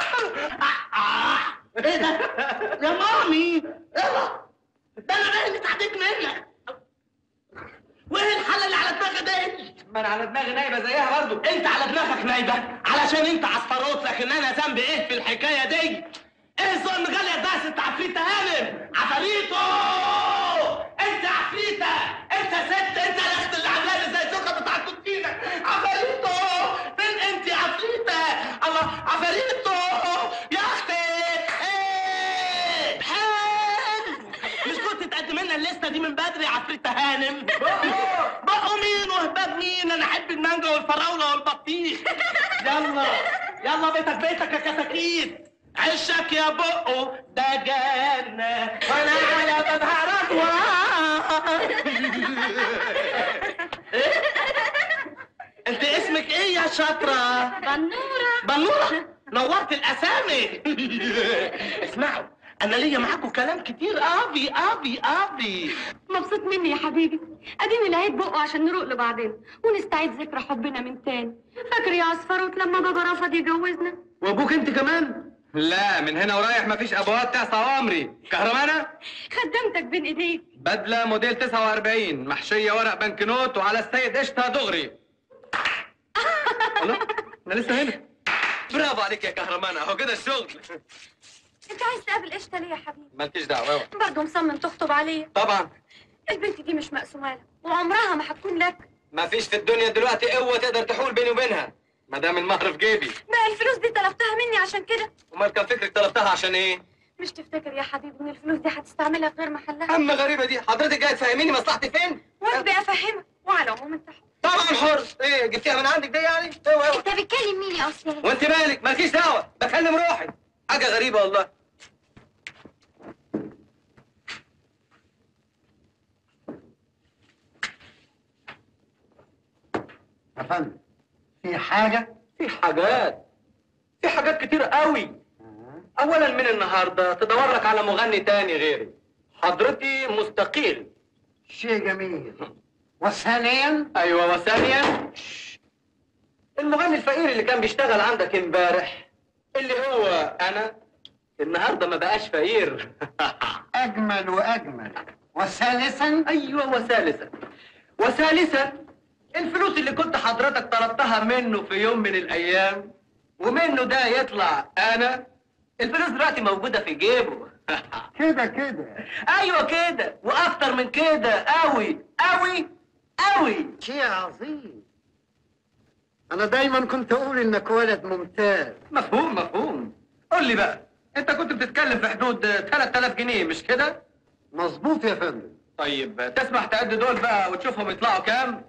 ايه ده يا مامي يلا ده انا باين تعديت منك وايه الحاله اللي على دماغك دي ما انا على دماغي نايبه زيها برضه انت على دماغك نايبه علشان انت عصفروت لكن انا ذنبي ايه في الحكايه دي ايه الظلم غالية ده ست عفريتة هانم عفاريتو انت عفريتة انت ست انت الاخت اللي عامله لي زي الزوجة بتاعت كوتينك عفاريتو فين انت يا عفريتة الله عفاريتو يا اختي ايه الليسته دي من بدري يا عفريت هانم بقوا مين وهباب مين انا احب المانجا والفراوله والبطيخ يلا يلا بيتك بيتك يا كتاكيت عشك يا بقه ده جنة وانا على بابها انت اسمك ايه يا شاطرة؟ بنورة بنورة نورت الاسامي اسمعوا انا ليا معاكم كلام كتير ابي ابي ابي مبسوط مني يا حبيبي اديني لقيت بقه عشان نروق لبعضنا ونستعيد ذكرى حبنا من تاني فاكر يا عصفروت لما بابا رفض يجوزنا وابوك انت كمان لا من هنا ورايح مفيش ابوات تعصى امري كهرمانه خدمتك بين ايديك بدله موديل 49 محشيه ورق بنكنوت وعلى السيد قشطه دغري الله انا لسه هنا برافو عليك يا كهرمانه اهو كده الشغل انت عايز تقابل قشطه ليه يا حبيبي مالكيش دعوه اوعى. برضه مصمم تخطب عليا طبعا البنت دي مش مقسومه لك وعمرها ما هتكون لك مفيش في الدنيا دلوقتي قوه تقدر تحول بيني وبينها ما دام المهر في جيبي بقى الفلوس دي طلبتها مني عشان كده امال كان فكرك طلبتها عشان ايه مش تفتكر يا حبيبي ان الفلوس دي هتستعملها في غير محلها اما غريبه دي حضرتك جاي تفهميني مصلحتي فين واجبي افهمك وعلى العموم انت حر. طبعا حر ايه جبتيها من عندك دي يعني اوعى اوعى انت بتكلم مين يا استاذ وانت مالك مالكيش دعوه بكلم روحي حاجه غريبه والله يا فندم في حاجة؟ في حاجات في حاجات كتير قوي اولا من النهارده تدور لك على مغني تاني غيري حضرتي مستقيل شيء جميل وثانيا ايوه وثانيا المغني الفقير اللي كان بيشتغل عندك امبارح اللي هو انا النهارده ما بقاش فقير أجمل وأجمل وثالثا ايوه وثالثا وثالثا الفلوس اللي كنت حضرتك طلبتها منه في يوم من الايام ومنه ده يطلع انا الفلوس دلوقتي موجوده في جيبه كده كده ايوه كده واكتر من كده قوي قوي قوي شيء عظيم أنا دايما كنت أقول إنك ولد ممتاز مفهوم مفهوم قول لي بقى انت كنت بتتكلم في حدود 3000 جنيه مش كده مظبوط يا فندم طيب تسمح تعد دول بقى وتشوفهم يطلعوا كام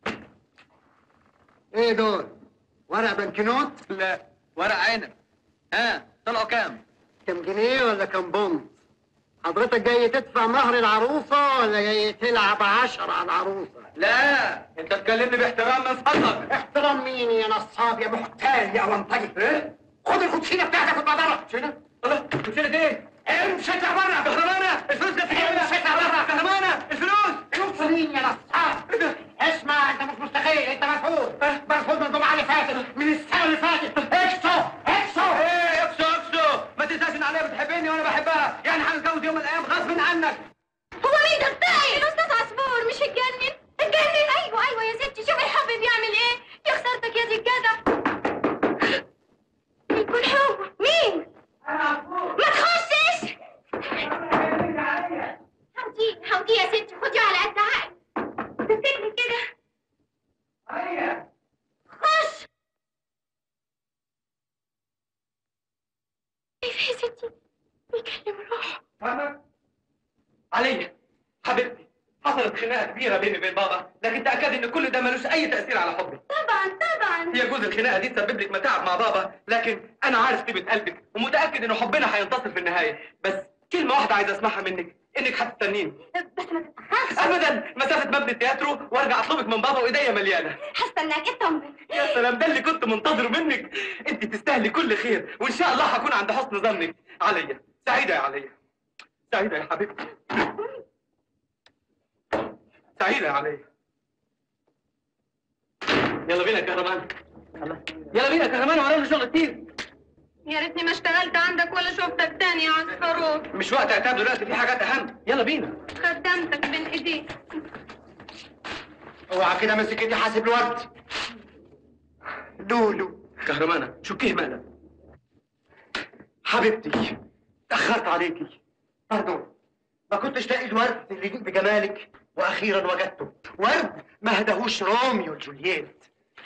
إيه دول؟ ورق بنكنوت؟ لا ورق عنب ها طلعوا كام كم جنيه ولا كم بونت؟ حضرتك جاي تدفع مهر العروسة ولا جاي تلعب عشرة على العروسة؟ لا انت تكلمني باحترام من فضلك احترام مين يا نصاب يا محتال يا ونطجي ايه خد الكوتشينة بتاعتك وتبادرة شنو الله كنت ايه امشي اطلع بره كهرمانه الفلوس جت في جيبك امشي اطلع بره كهرمانه الفلوس امشي مين يا نصاب اسمع انت مش مستقيل انت مرفوض مرفوض من الجمعة اللي فاتت من السنة اللي فاتت اكسو اكسو ايه اكسو اكسو ما تنساش ان عليا بتحبني وانا بحبها يعني هنتجوز يوم من الايام غصب عنك هو مين ده بتاعي الاستاذ عصفور مش اتجنن اتجنن ايوه ايوه يا ستي شوفي الحب بيعمل ايه يا خسارتك يا دي الجدع يكون هو مين ما تخشش حودي حودي يا ستي خدي على قد عقلي تفتكري كده خش كيف يا ستي بيكلم روحه فاهمة؟ عليا حبيبتي حصلت خناقه كبيره بيني وبين بابا لكن تاكد ان كل ده ملوش اي تاثير على حبي طبعا طبعا هي جوز الخناقه دي تسبب لك متاعب مع بابا لكن انا عارف طيبه قلبك ومتاكد ان حبنا هينتصر في النهايه بس كلمه واحده عايز اسمعها منك انك هتستنيني بس ما تتأخرش ابدا مسافه مبنى التياترو وارجع اطلبك من بابا وايديا مليانه هستناك اطمن يا سلام ده اللي كنت منتظره منك انت تستاهلي كل خير وان شاء الله هكون عند حسن ظنك عليا سعيده يا عليا سعيده يا حبيبتي سعيده يا عليا يلا بينا يا كهرمان يلا بينا يا كهرمان ورانا شغل كتير يا ريتني ما اشتغلت عندك ولا شفتك تاني يا عصفروت مش وقت عتاب دلوقتي في حاجات اهم يلا بينا خدمتك بين ايديك اوعى كده مسك ايدي حاسب الوقت لولو كهرمانة شكيه مقلب حبيبتي تأخرت عليكي باردون ما كنتش لاقي الورد اللي يليق بجمالك واخيرا وجدته ورد ما هدهوش روميو وجولييت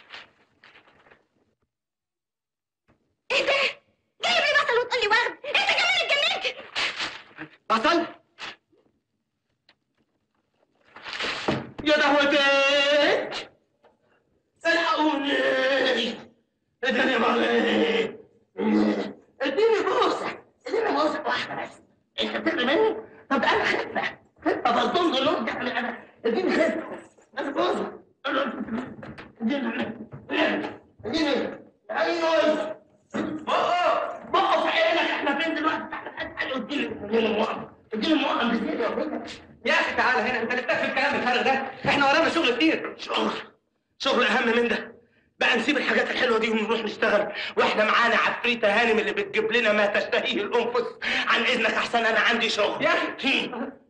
ايه ده؟ جايب لي بصل وتقول لي ورد انت كمان اتجننت بصل موتت الحقوني اديني مريض اديني بوسه اديني بوسه واحده بس انت بتجري مني طب ده انا خفه خفه بلطم له يعني انا اديني خفه اديني بوسه اديني اديني ايوه بقى بقى في عينك احنا فين دلوقتي احنا تعالى اديني اديني المؤمن اديني المؤمن بزياده يا ابويا يا اخي تعالى هنا انت لفتك في الكلام الفارغ ده احنا ورانا شغل كتير شغل شغل اهم من ده بقى نسيب الحاجات الحلوه دي ونروح نشتغل واحنا معانا عفريته هانم اللي بتجيب لنا ما تشتهيه الانفس عن اذنك احسن انا عندي شغل يا أخي.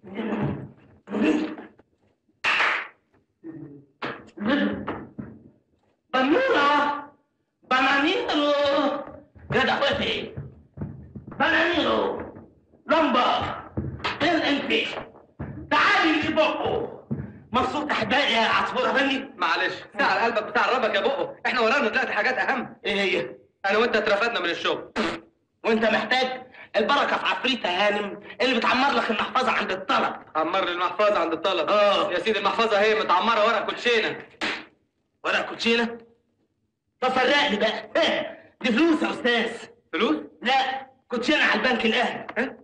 بنورة بنانيرو جدع وفي بنانيرو لمبة فين انت تعالي لي بقه مبسوط احبائي يا عصفورة بني معلش ساعة قلبك بتاع ربك يا بقه احنا ورانا دلوقتي حاجات اهم ايه هي انا وانت اترفدنا من الشغل وانت محتاج البركه في عفريته هانم اللي بتعمر لك المحفظه عند الطلب عمر لي المحفظة عند الطلب اه يا سيدي المحفظة هي متعمرة ورق كوتشينة ورق كوتشينه طب فرق لي بقى دي فلوس يا استاذ فلوس لا كوتشينه على البنك الاهلي ها؟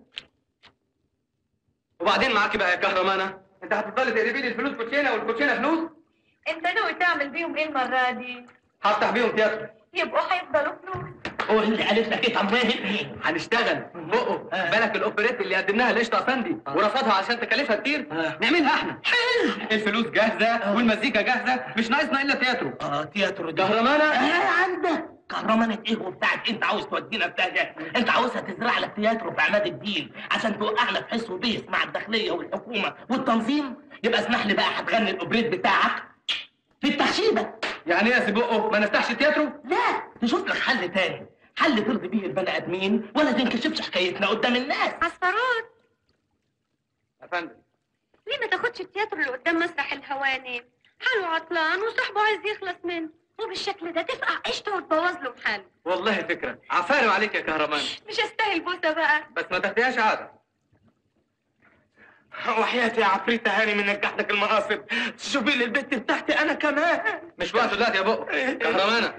وبعدين معاكي بقى يا كهرمانة انت هتفضلي تقلبي لي الفلوس كوتشينة والكوتشينة فلوس انت ناوي تعمل بيهم ايه المرة دي؟ هفتح بيهم تياترو يبقوا هيفضلوا فلوس هو اللي قالت لك ايه طمني هنشتغل بقه آه. بالك الاوبريت اللي قدمناها لقشطه افندي آه. ورفضها عشان تكلفها كتير آه. نعملها احنا حلو الفلوس جاهزه والمزيكا جاهزه مش ناقصنا الا تياترو اه تياترو دي كهرمانة؟ اه عندك كهرمانة ايه وبتاعت انت عاوز تودينا في ده انت عاوزها تزرع لك تياترو في عماد الدين عشان توقعنا في حس وبيس مع الداخليه والحكومه والتنظيم يبقى اسمح لي بقى هتغني الاوبريت بتاعك في التخشيبه يعني ايه يا سي بقه ما نفتحش تياترو لا تشوف لك حل تاني حل ترضي بيه البني ادمين ولا تنكشفش حكايتنا قدام الناس عصفرات يا فندم ليه ما تاخدش التياترو اللي قدام مسرح الهوانم حاله عطلان وصاحبه عايز يخلص منه وبالشكل ده تفقع قشطه وتبوظ له محل والله فكره عفارم عليك يا كهرمان مش استاهل بوسه بقى بس ما تاخديهاش عاده وحياتي يا عفريتة هاني من نجحتك المقاصد تشوفي لي البت بتاعتي انا كمان مش وقته دلوقتي يا بقه كهرمانة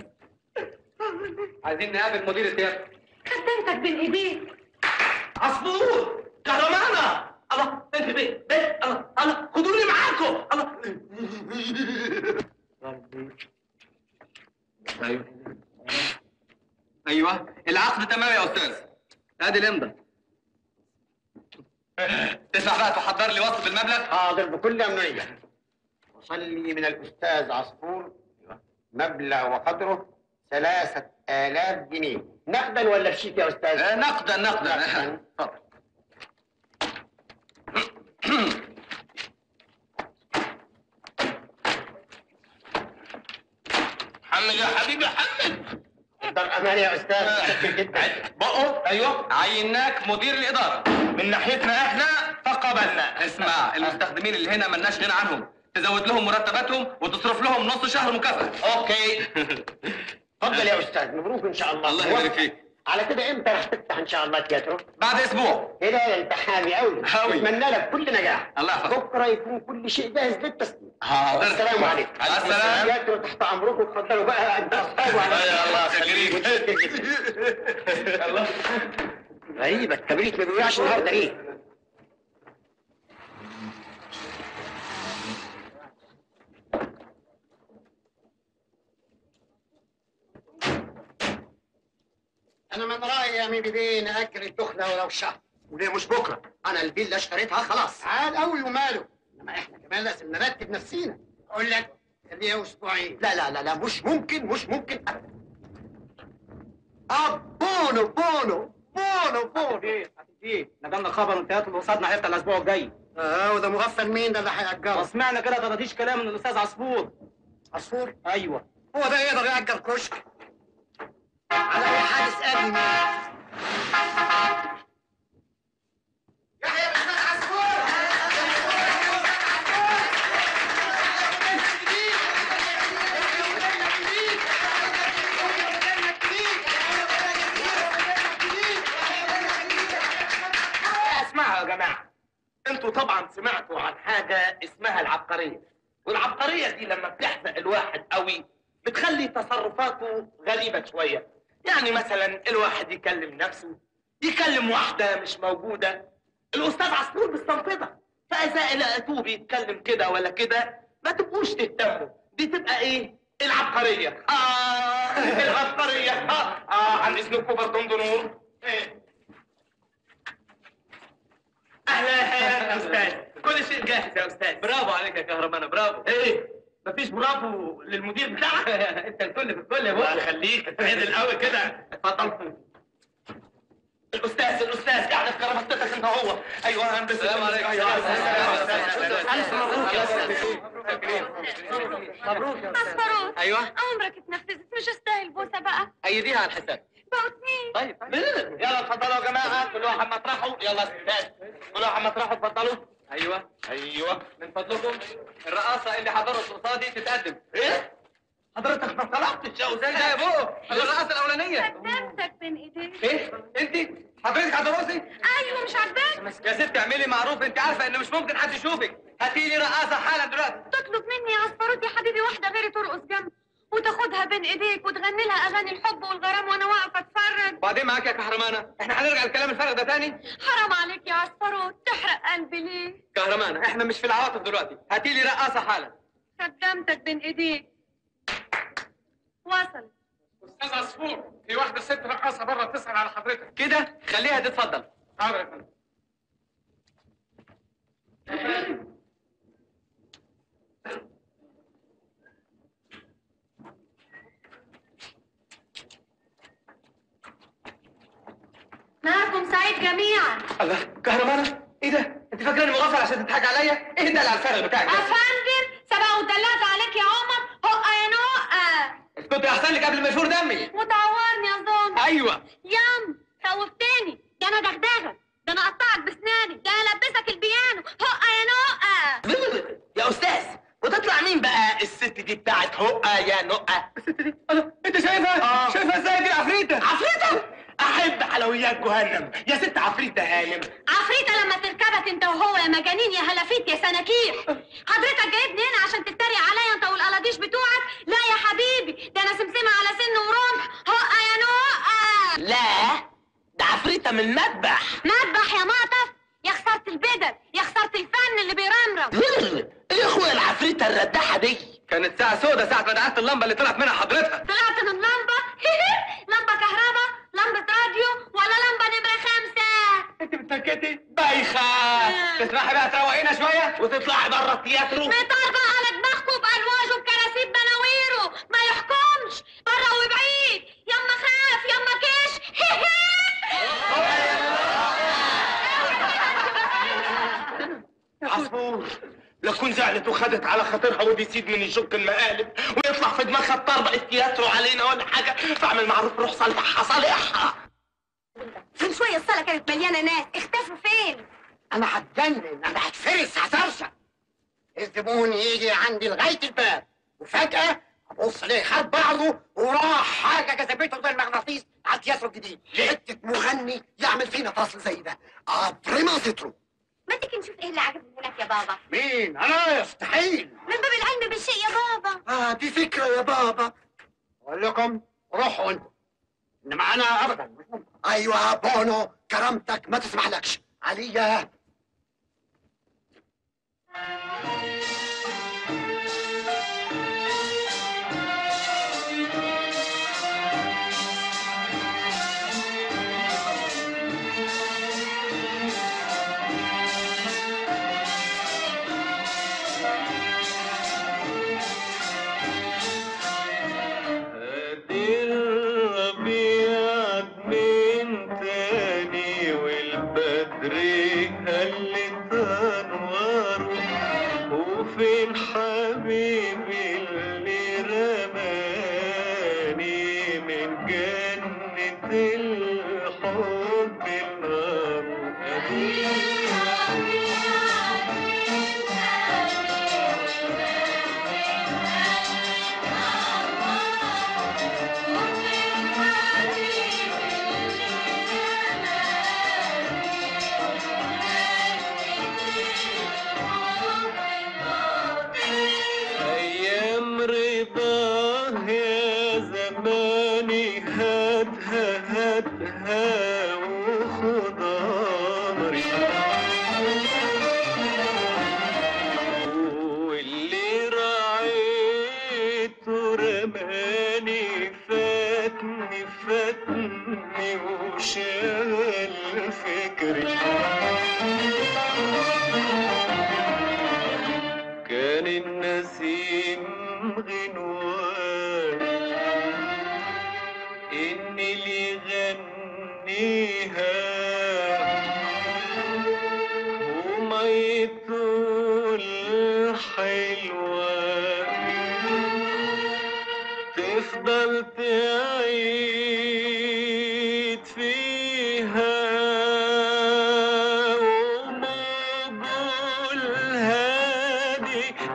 عايزين نقابل مدير التياترو خدمتك بين ايديك عصفور كهرمانة الله انت بيه بيه الله الله خدوني معاكم الله ايوه ايوه العقد تمام يا استاذ ادي الامضه تسمع بقى تحضر لي وصف بالمبلغ حاضر بكل أمنية وصل لي من الأستاذ عصفور مبلغ وقدره ثلاثة آلاف جنيه نقدا ولا بشيك يا أستاذ؟ آه، نقدا نقدا نقداً. اتفضل حمد يا حبيبي حمد قدر أمان يا أستاذ شكرا جدا بقوا ايوه عيناك مدير الاداره من ناحيتنا احنا فقبلنا اسمع المستخدمين اللي هنا ملناش غنى عنهم تزود لهم مرتباتهم وتصرف لهم نص شهر مكافاه اوكي اتفضل يا أستاذ مبروك إن شاء الله الله يبارك فيك على كده إمتى رح تفتح إن شاء الله تياترو؟ بعد اسبوع هنا أنت حامي أوي أوي. أتمنى لك كل نجاح الله يحفظك بكرة يكون كل شيء جاهز للتسليم حاضر السلام عليكم على السلامه تياترو تحت أمركم اتفضلوا بقى أنت أصحابه على يا الله يخليك. الله غريبة الكبريت ما بيوقعش النهارده ليه؟ أنا من رأيي يا ميمي بيه نأجل الدخلة ولو شهر وليه مش بكرة؟ أنا الفيلا اشتريتها خلاص عاد أوي وماله إنما إحنا كمان لازم نرتب نفسينا أقول لك خليها أسبوعين لا لا لا لا مش ممكن مش ممكن أبدا آه بونو بونو بونو بونو ايه نجمنا خبر التياترو اللي قصادنا هيفتح الاسبوع الجاي اه وده مغفل مين ده اللي هيأجره؟ وسمعنا كده طرطيش كلام من الاستاذ عصفور عصفور ايوه هو ده يقدر يأجر كشك على أي حال اسألني مين يحيى بن أحمد عصفور اسمعوا يا جماعه انتوا طبعا سمعتوا عن حاجه اسمها العبقريه والعبقريه دي لما بتحزق الواحد قوي بتخلي تصرفاته غريبه شويه يعني مثلا الواحد يكلم نفسه يكلم واحده مش موجوده الاستاذ عصفور بالصنفضه فاذا لقيتوه بيتكلم كده ولا كده ما تبقوش تهتموا دي تبقى ايه العبقريه اه العبقريه اه, آه عن اذنكم بردون نور إيه. اهلا يا استاذ كل شيء جاهز يا استاذ برافو عليك يا كهرمانة برافو ايه مفيش برافو للمدير بتاعك انت الكل في الكل يا الله بابا يخليك اتعدل قوي كده اتفضل الاستاذ الاستاذ قاعد في كرامتك انت هو ايوه هندسه السلام عليكم. ايوه الف مبروك يا استاذ مبروك يا استاذ عصفروت ايوه عمرك اتنفذت مش استاهل بوسه بقى ايديها على الحساب بقوا اتنين طيب يلا اتفضلوا يا جماعه كل واحد مطرحه يلا يا استاذ كل واحد مطرحه اتفضلوا ايوه ايوه من فضلكم الرقاصة اللي حضرت قصادي تتقدم ايه حضرتك ما طلبتش يا ازاي استاذ ده يا بابا دي الرقاصة الأولانية قدمتك بين ايديك ايه انت حضرتك هترقصي ايوه مش عاجباك يا ست اعملي معروف انت عارفه ان مش ممكن حد يشوفك هاتي لي رقاصه حالا دلوقتي تطلب مني يا عصفروت يا حبيبي واحده غيري ترقص جنبي وتاخدها بين ايديك وتغني لها اغاني الحب والغرام وانا واقفه اتفرج وبعدين معاك يا كهرمانه احنا هنرجع الكلام الفارغ ده تاني حرام عليك يا عصفروت تحرق قلبي ليه كهرمانه احنا مش في العواطف دلوقتي هاتي لي رقاصه حالا خدمتك بين ايديك وصل استاذ عصفور في واحده ست رقاصه بره تسال على حضرتك كده خليها تتفضل حاضر يا فندم نهاركم سعيد جميعا الله كهرمانه ايه ده انت فاكراني مغفل عشان تضحك عليا ايه ده اللي على الفارغ بتاعك ده افندم سبق ودلعت عليك يا عمر هقه يا نقه كنت احسن لك قبل ما يفور دمي وتعورني اظن ايوه يام خوفتني ده انا دغدغك ده انا اقطعك بسناني ده انا البسك البيانو هقه يا نقه يا استاذ وتطلع مين بقى الست دي بتاعت هقه يا نقه الله انت شايفها آه. شايفها ازاي دي عفريته عفريته احب حلويات جهنم يا ست عفريته هانم عفريته لما تركبك انت وهو يا مجانين يا هلافيت يا سناكير حضرتك جايبني هنا عشان تتريق عليا انت والقلاطيش بتوعك لا يا حبيبي ده انا سمسمه على سن ورمح هقه يا نقه لا ده عفريته من المذبح مذبح يا مقطف يا خساره البدل يا خساره الفن اللي بيرمرم ايه يا اخويا العفريته الرداحه دي كانت ساعه سودة ساعه ما دعست اللمبه اللي طلعت منها حضرتها طلعت من لمبه لمبه كهرباء لمبه راديو ولا لمبه نمره خمسه انت بتنكتي بايخه تسمحي بقى تروقينا شويه وتطلعي بره التياترو مطار بقى على دماغكم بألواجه بكراسيب بناويره ما يحكمش بره وبعيد يما خاف يما كش عصفور لكون زعلت وخدت على خاطرها ودي سيد من يشك المقالب ويطلع في دماغها الطربق التياترو علينا ولا حاجه فاعمل معروف روح صالحها صالحها من شوية الصالة كانت مليانة ناس اختفوا فين؟ انا هتجنن انا هتفرس هترشق الزبون يجي عندي لغايه الباب وفجاه ابص الاقي خد بعضه وراح حاجه جذبته زي المغناطيس على التياترو الجديد حته مغني يعمل فينا فصل زي ده ابريما سترو ما تيجي نشوف ايه اللي عجبني هناك يا بابا مين انا يستحيل من باب العلم بالشيء يا بابا اه دي فكره يا بابا اقول لكم روحوا انتوا انما انا ابدا مش ممكن. ايوه بونو كرامتك ما تسمحلكش عليا هادي الربيع من تاني والبدر هلت انواره وفين حبيبي اللي رماني من جنة الحب النار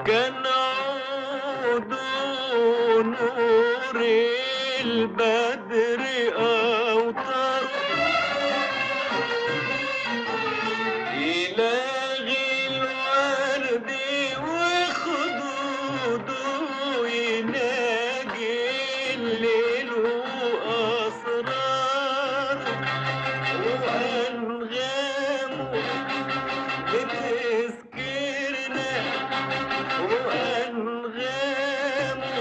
كان عود نور البدر أوطار يلاغي الورد وخدوده يناجي الليل وأسرار وأنغامه بتذكرنا وأنغامه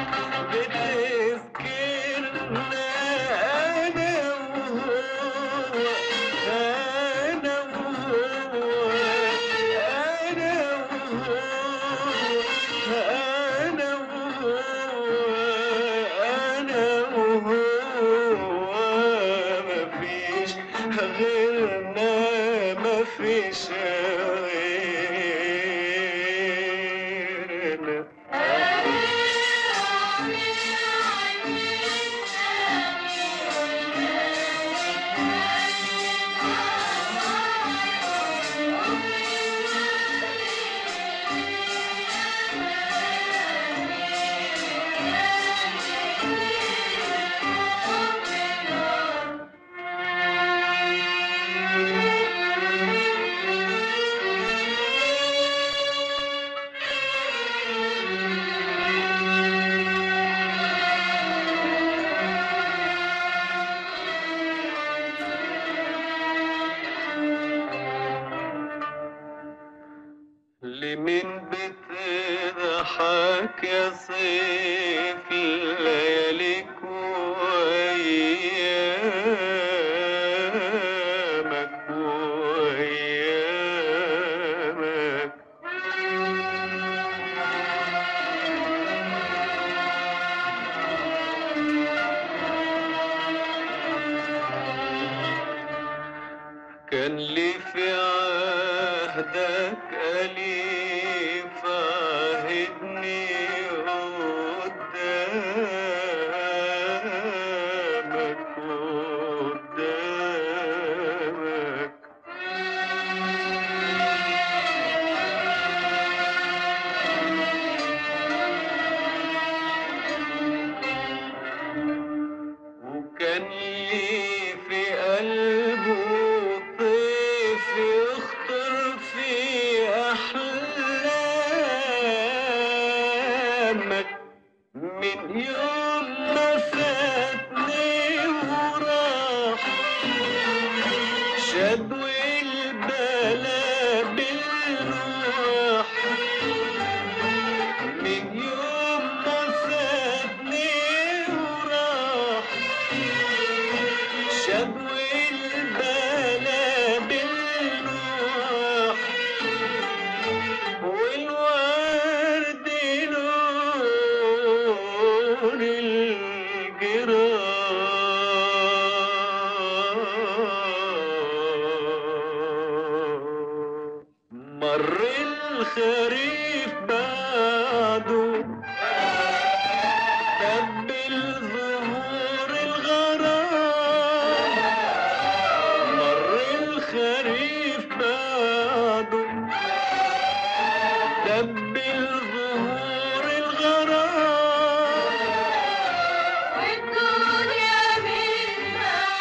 بتذكرنا أنا وهو أنا وهو أنا وهو أنا وهو أنا وهو مفيش غيرنا مفيش غيرنا لمين بتضحك يا صيف لياليك وأيامك وأيامك كان لي في عهدك أليف عهدني قدامك قدامك وكان لي في قلبه طيف يخطر في أحلامك من يوم ما فاتني وراح شدو البلا بالروح من يوم ما فاتني وراح شدو البلا بالروح والورد لون الجراح مر الخريف بعده دبل ظهور الغرام مر الخريف بعده دبل ظهور الغرام والدنيا من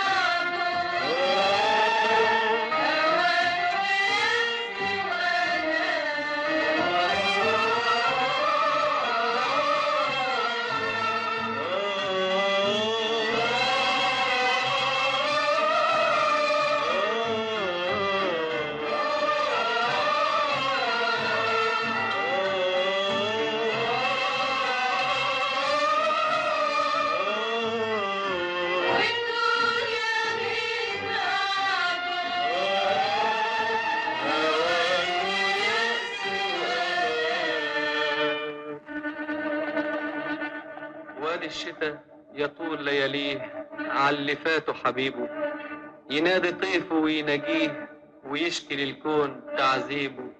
وادي الشتاء يطول لياليه عاللي فاته حبيبه ينادي طيفه ويناجيه ويشكي للكون تعذيبه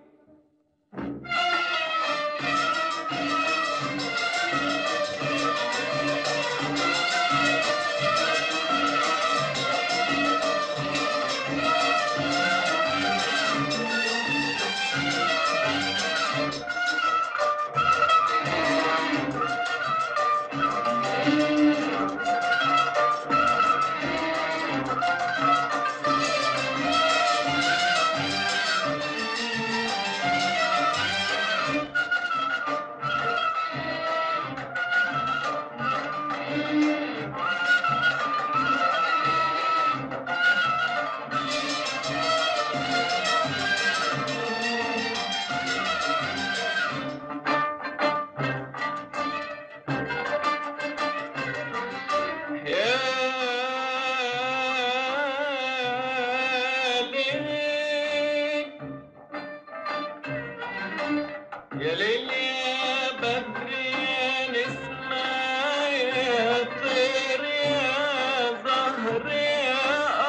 يا ليل يا بدر يا نسمة يا طير يا زهر يا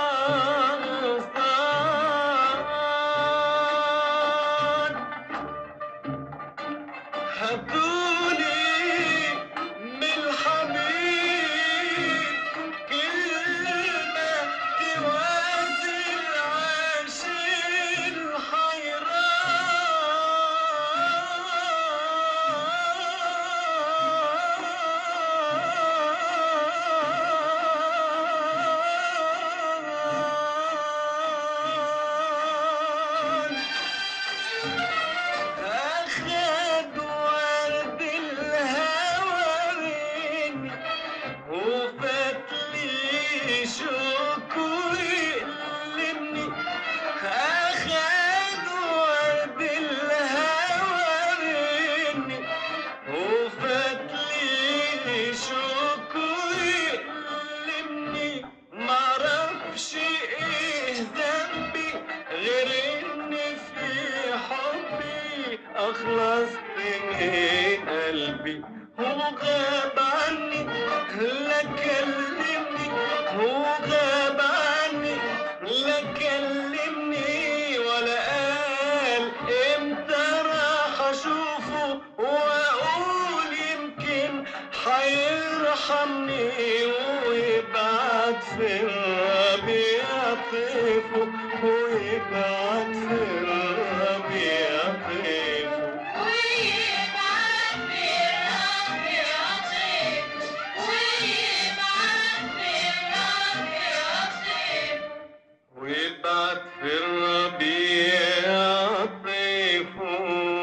أغصان هاتولي من الحبيب كلمة توازي العاشق الحيران أخد ورد الهوى مني وفات لي شوك ويألمني أخد ورد الهوى مني وفات لي شوك ويألمني معرفش ايه ذنبي غير ان في حبي اخلصت من قلبي هو غاب عني لا كلمني هو غاب عني لا كلمني ولا قال امتى راح اشوفه واقول يمكن حيرحمني ويبعت في الربيع طيفه ويبعت في الربيع طيفه ويبعت في الربيع طيفه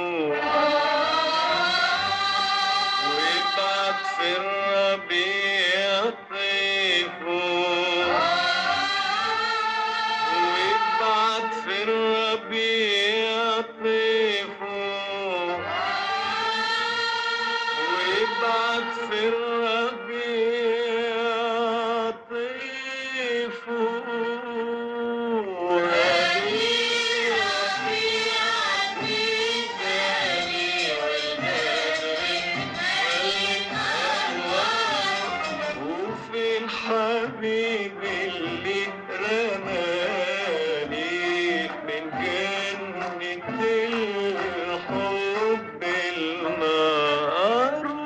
ويبعت في الربيع طيفه ويبعت في الربيع طيفه ويبعت في الربيع طيفه وفين حبيبي اللي رماني من جنة الحب المعروف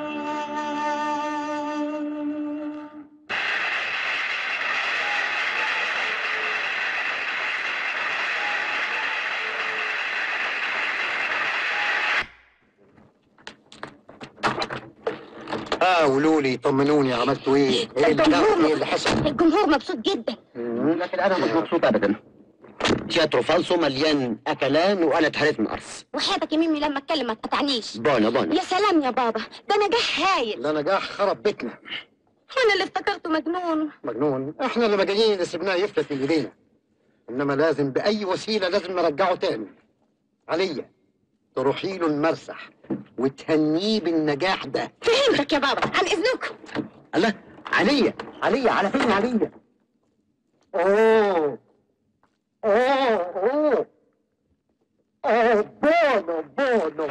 اه قولوا لي طمنوني عملتوا ايه؟ ايه اللي الجمهور ايه اللي حصل؟ الجمهور مبسوط جدا لكن انا مش مبسوط ابدا تياترو فالسو مليان اكلان وانا اتهريت من الارض وحياتك يا ميمي لما اتكلم ما تقطعنيش بانا بانا يا سلام يا بابا ده نجاح هايل ده نجاح خرب بيتنا انا اللي افتكرته مجنون مجنون احنا اللي مجانين اللي سيبناه يفلت من ايدينا انما لازم باي وسيله لازم نرجعه تاني عليا تروحي له المرسح وتهنيه بالنجاح ده فهمتك يا بابا عن اذنكم الله عليا عليا على فين عليا اوه اوه اوه اوه بونو بونو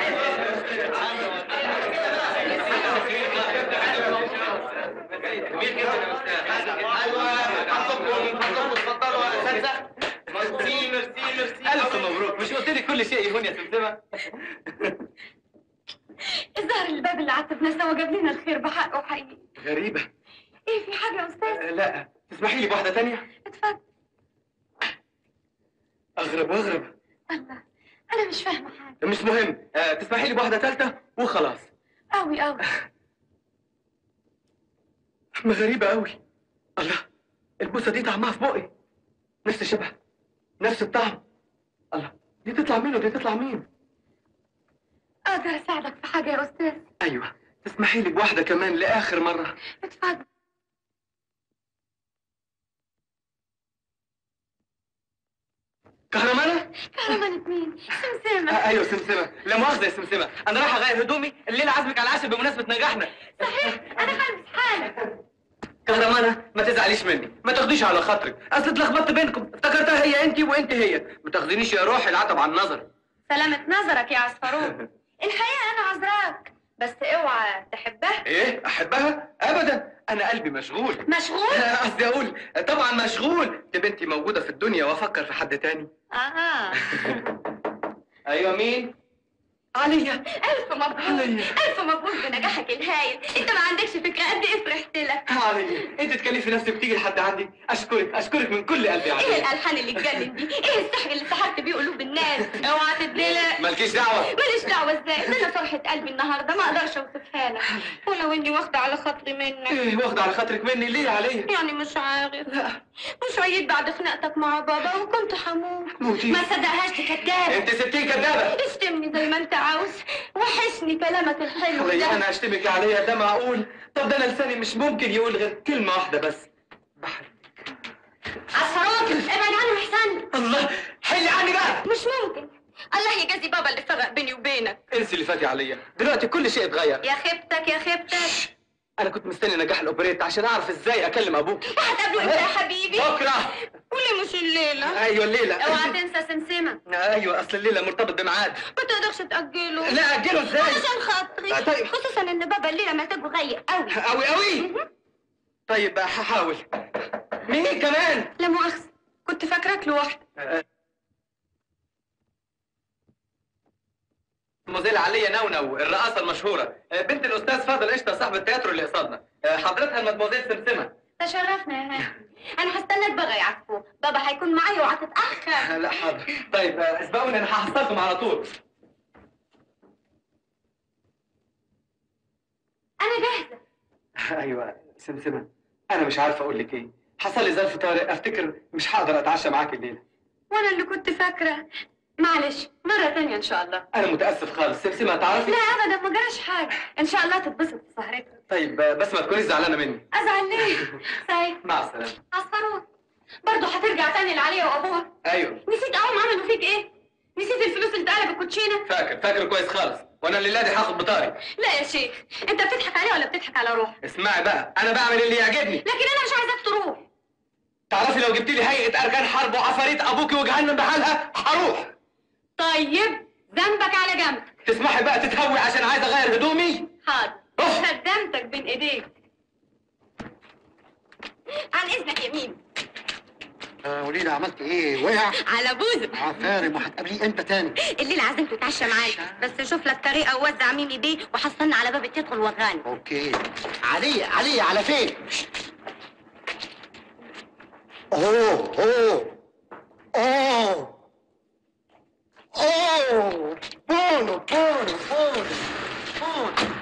ألف مبروك مش قلت لي كل شيء يهون يا سمسمة الظاهر الباب اللي عطفنا سوا جاب لنا الخير بحقه حقيقي غريبة ايه في حاجه يا استاذ آه، لا تسمحي لي بواحدة تانية اتفضل أغرب وأغرب الله انا مش فاهمه حاجه مش مهم آه، تسمحي لي بواحدة تالتة وخلاص قوي قوي ما غريبة قوي الله البوسة دي طعمها في بقي نفس الشبه نفس الطعم الله دي تطلع مين ودي تطلع مين اقدر اساعدك في حاجه يا استاذ ايوه تسمحي لي بواحدة كمان لآخر مرة اتفضل كهرمانة؟ كهرمانة مين سمسمة آه ايوه سمسمة لا مؤاخذة يا سمسمة انا رايح اغير هدومي الليلة عازمك على العشاء بمناسبة نجاحنا صحيح انا هلبس حالا كهرمانة ما تزعليش مني ما تاخديش على خاطرك اصل اتلخبطت بينكم افتكرتها هي انت وانت هي ما تاخذينيش يا روحي العتب عن النظر سلامة نظرك يا عصفروت الحقيقه انا عذراك بس اوعى تحبها ايه احبها ابدا انا قلبي مشغول مشغول قصدي اقول طبعا مشغول دي بنتي موجوده في الدنيا وافكر في حد تاني اه ايوه مين عليا الف مبروك عليا. الف مبروك بنجاحك الهايل انت ما عندكش فكره قد ايه فرحت لك عليا انت تكلفي نفسك تيجي لحد عندي اشكرك اشكرك من كل قلبي ايه عليا الالحان اللي تجنن دي ايه السحر اللي سحرت بيه قلوب الناس اوعى تدلق مالكيش دعوه ماليش دعوه ازاي ده انا فرحه قلبي النهارده ما اقدرش اوصفها لك ولو اني واخده على خاطري منك ايه واخده على خاطرك مني ليه عليا يعني مش عارف مش عيد بعد خناقتك مع بابا وكنت حموم موتي. ما صدقهاش دي كدابه انت ستين كدابه اشتمني زي ما انت عاوز وحشني كلامك الحلو عليا ده انا اشتمك عليا ده معقول طب ده انا لساني مش ممكن يقول غير كلمه واحده بس عصفروت ابعد عني احسن الله حلي عني بقى مش ممكن الله يجازي بابا اللي فرق بيني وبينك انسي اللي فاتي عليا دلوقتي كل شيء اتغير يا خيبتك يا خيبتك انا كنت مستني نجاح الاوبريت عشان اعرف ازاي اكلم ابوك هتقابله امتى يا حبيبي بكره وليه مش الليله ايوه الليله اوعى تنسى سمسمه ايوه اصل الليله مرتبط بميعاد ما تقدرش تاجله لا اجله ازاي علشان خاطري آه، طيب. خصوصا ان بابا الليله محتاجه غيق قوي قوي قوي طيب هحاول مين كمان لا مؤاخذه كنت فاكراك لوحدك مزيل عليا نونو الرقاصه المشهوره آه، بنت الاستاذ فاضل قشطه صاحب التياترو اللي قصادنا آه، حضرتها المدموزيل سمسمه تشرفنا يا هاني انا هستناك بقى يا عفو بابا هيكون معايا وهتتاخر آه، لا حاضر طيب آه، اسبقوني انا هحصلكم على طول انا جاهزه ايوه سمسمه انا مش عارف اقول لك ايه حصل لي ظرف طارئ افتكر مش هقدر اتعشى معاك الليله وانا اللي كنت فاكره معلش مره تانية ان شاء الله انا متاسف خالص سمسمه تعرفي لا ابدا ما جراش حاجه ان شاء الله تتبسط في سهرتنا طيب آه، بس ما تكونيش زعلانه مني ازعل ليه سعيد مع السلامه عصفروت برضه هترجع تاني لعليا وابوها ايوه نسيت اول ما عملوا فيك ايه نسيت الفلوس اللي اتقلب الكوتشينه فاكر فاكر كويس خالص وانا الليله دي هاخد بطاري لا يا شيخ انت بتضحك عليه ولا بتضحك على روحك اسمعي بقى انا بعمل اللي يعجبني لكن انا مش عايزاك تروح تعرفي لو جبت لي هيئه اركان حرب وعفاريت ابوكي وجهنم بحالها هروح طيب ذنبك على جنب تسمحي بقى تتهوي عشان عايز اغير هدومي حاضر أوف. خدمتك بين ايديك عن اذنك يا ميمي آه قولي لي عملت ايه وقع على بوزك عفارم وهتقابليه امتى تاني الليلة عازمته يتعشى معاك بس شوف لك طريقة ووزع ميمي بيه وحصلنا على باب التيترو الوغاني اوكي علي علي على فين اوه اوه اوه اوه بونو بونو بونو بونو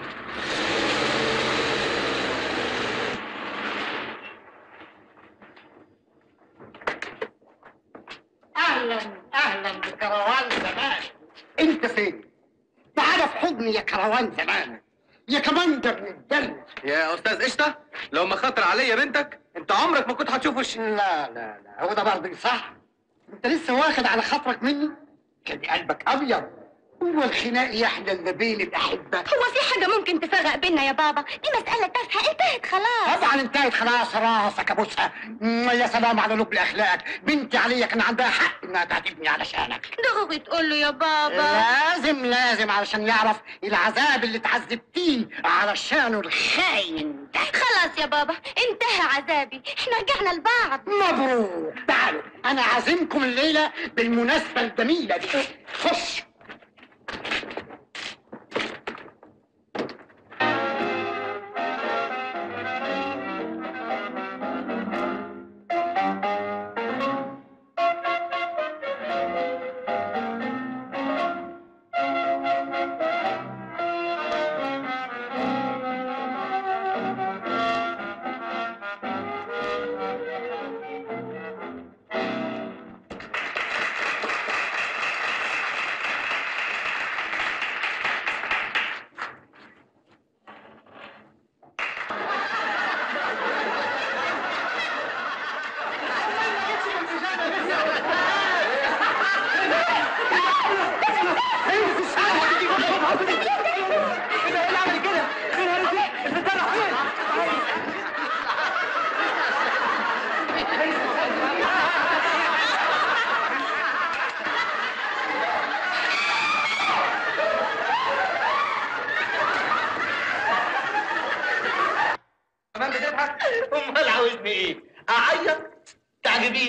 اهلا اهلا بكروان زمان انت فين تعال في حضني يا كروان زمان يا كماندر من الدم يا استاذ قشطه لو ما خاطر عليا بنتك انت عمرك ما كنت هتشوف وشي لا لا لا هو ده برضه صح انت لسه واخد على خاطرك مني كان قلبك ابيض هو الخناق يحلى ما بين الاحبه هو في حاجة ممكن تفرق بينا يا بابا دي مسألة تافهة انتهت خلاص طبعا انتهت خلاص راسك ابوسها مم، يا سلام على لب اخلاقك بنتي عليا كان عندها حق انها تعاتبني علشانك ضروري تقول له يا بابا لازم لازم علشان يعرف العذاب اللي اتعذبتيه علشانه الخاين ده خلاص يا بابا انتهى عذابي احنا رجعنا لبعض مبروك تعالوا انا عازمكم الليله بالمناسبه الجميله دي خش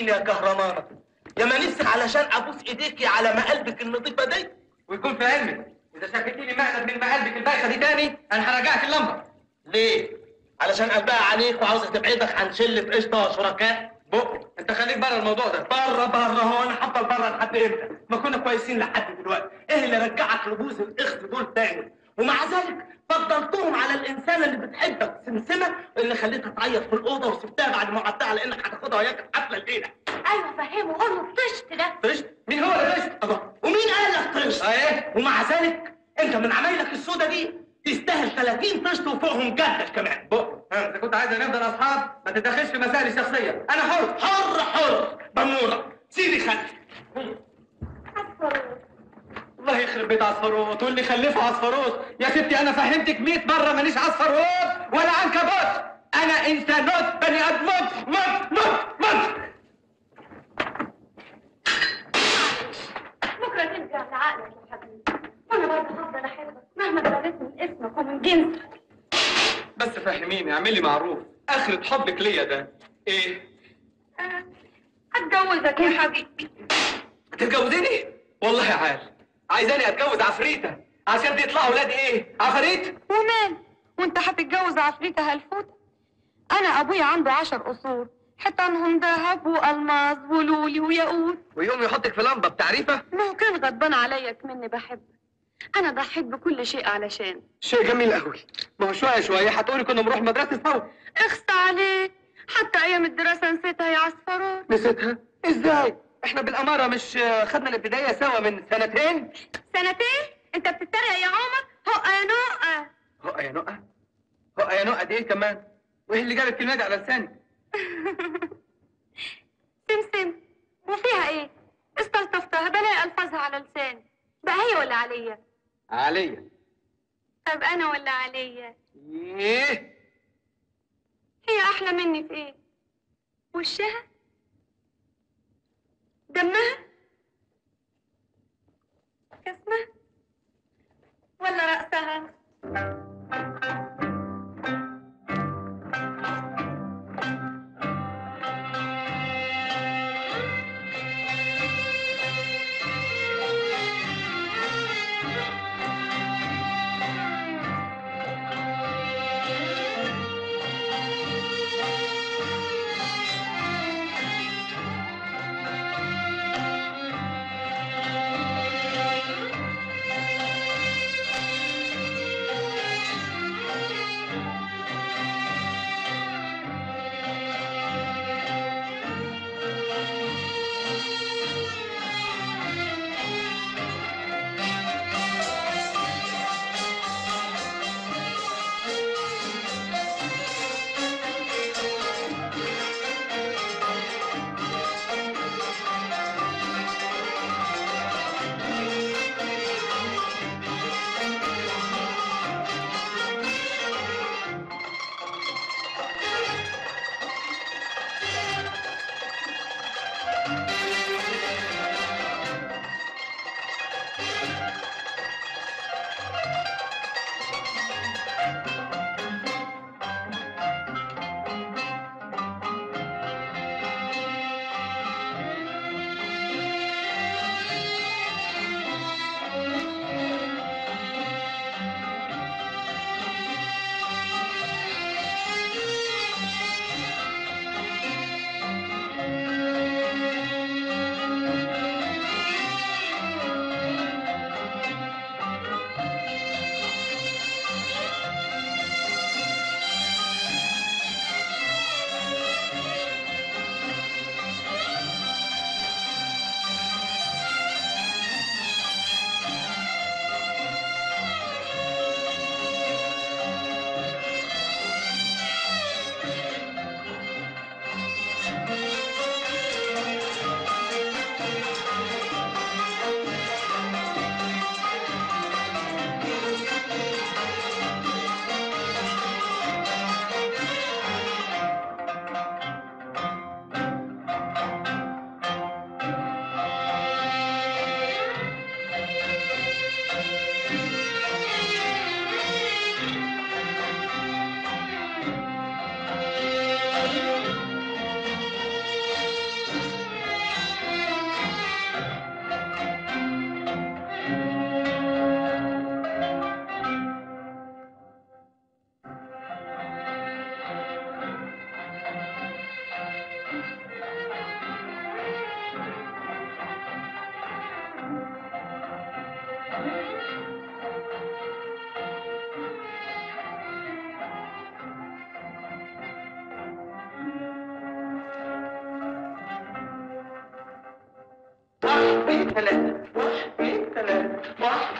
شاككين يا كهرمانة يا ما نفسك علشان ابوس ايديكي على مقلبك النظيفة دي ويكون في علمك اذا شككتيني مقلب من مقلبك البايخه دي تاني انا هرجعك اللمبه ليه؟ علشان قلبها عليك وعاوزة تبعدك عن شلة قشطة وشركاء بق انت خليك بره الموضوع ده بره بره هو انا هفضل بره لحد امتى؟ ما كنا كويسين لحد دلوقتي، ايه اللي رجعك لبوز الاخت دول تاني؟ ومع ذلك فضلتهم على الانسانه اللي بتحبك سمسمه اللي خليتها تعيط في الاوضه وسبتها بعد ما وعدتها على انك هتاخدها وياك الحفله الليله. ايوه فهمه قول له الطشت ده طشت؟ مين هو اللي طشت؟ الله ومين قال لك طشت؟ ايه ومع ذلك انت من عمايلك السودا دي تستاهل 30 طشت وفوقهم جدك كمان. بق ها، اذا كنت عايز نفضل اصحاب ما تتدخلش في مسائلي الشخصيه انا حر حر حر بموره سيدي خلي الله يخرب بيت عصفروت واللي خلفه عصفروت يا ستي انا فهمتك 100 مره مانيش عصفروت ولا عنكبوت انا انسانوت بني ادم موت موت موت موت بكره ترجع لعقلك يا حبيبي وانا برضه هفضل احبك مهما اتغيرت من اسمك ومن جنسك بس فهميني اعملي معروف اخرة حبك ليا ده ايه آه، اتجوزك يا حبيبي تتجوزيني والله يا عال عايزاني اتجوز عفريته عشان يطلعوا ولادي ايه عفاريت ومال وانت هتتجوز عفريتة هلفوتة انا ابويا عنده عشر قصور حيطانهم ذهب والماس ولولي وياقوت ويقوم يحطك في لمبه بتعريفه ما هو كان غضبان عليا مني بحبك انا ضحيت بكل شيء علشان شيء جميل قوي ما هو شويه شويه هتقولي كنا بنروح مدرسه سوا اخص عليك حتى ايام الدراسة نسيتها يا عصفورات نسيتها ازاي احنا بالاماره مش آه، خدنا الابتدائيه سوا من سنتين سنتين انت بتتريق يا عمر هو يا نقة هو يا نقى هو يا نقى دي ايه كمان وايه اللي جاب الكلمه دي على لساني سمسم وفيها ايه استلطفتها بلاقي الفاظها على لساني بقى هي ولا عليا عليا طب انا ولا عليا ايه هي احلى مني في ايه وشها دمها جسمها ولا رأسها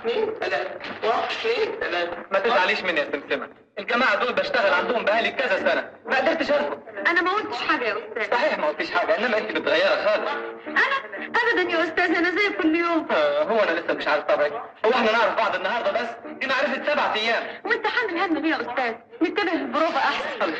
اثنين ثلاثة واحد اثنين ثلاثة ما تزعليش مني يا سمسمة الجماعة دول بشتغل عندهم بقالي كذا سنة ما قدرتش ارفض انا ما قلتش حاجه يا استاذ صحيح ما قلتيش حاجة انما انت متغيرة خالص انا ابدا يا استاذ انا زي كل يوم آه، هو انا لسه مش عارف طبعك هو احنا نعرف بعض النهارده بس دي معرفة سبعة ايام وانت حامل هم ليه يا استاذ نتبه للبروفه احسن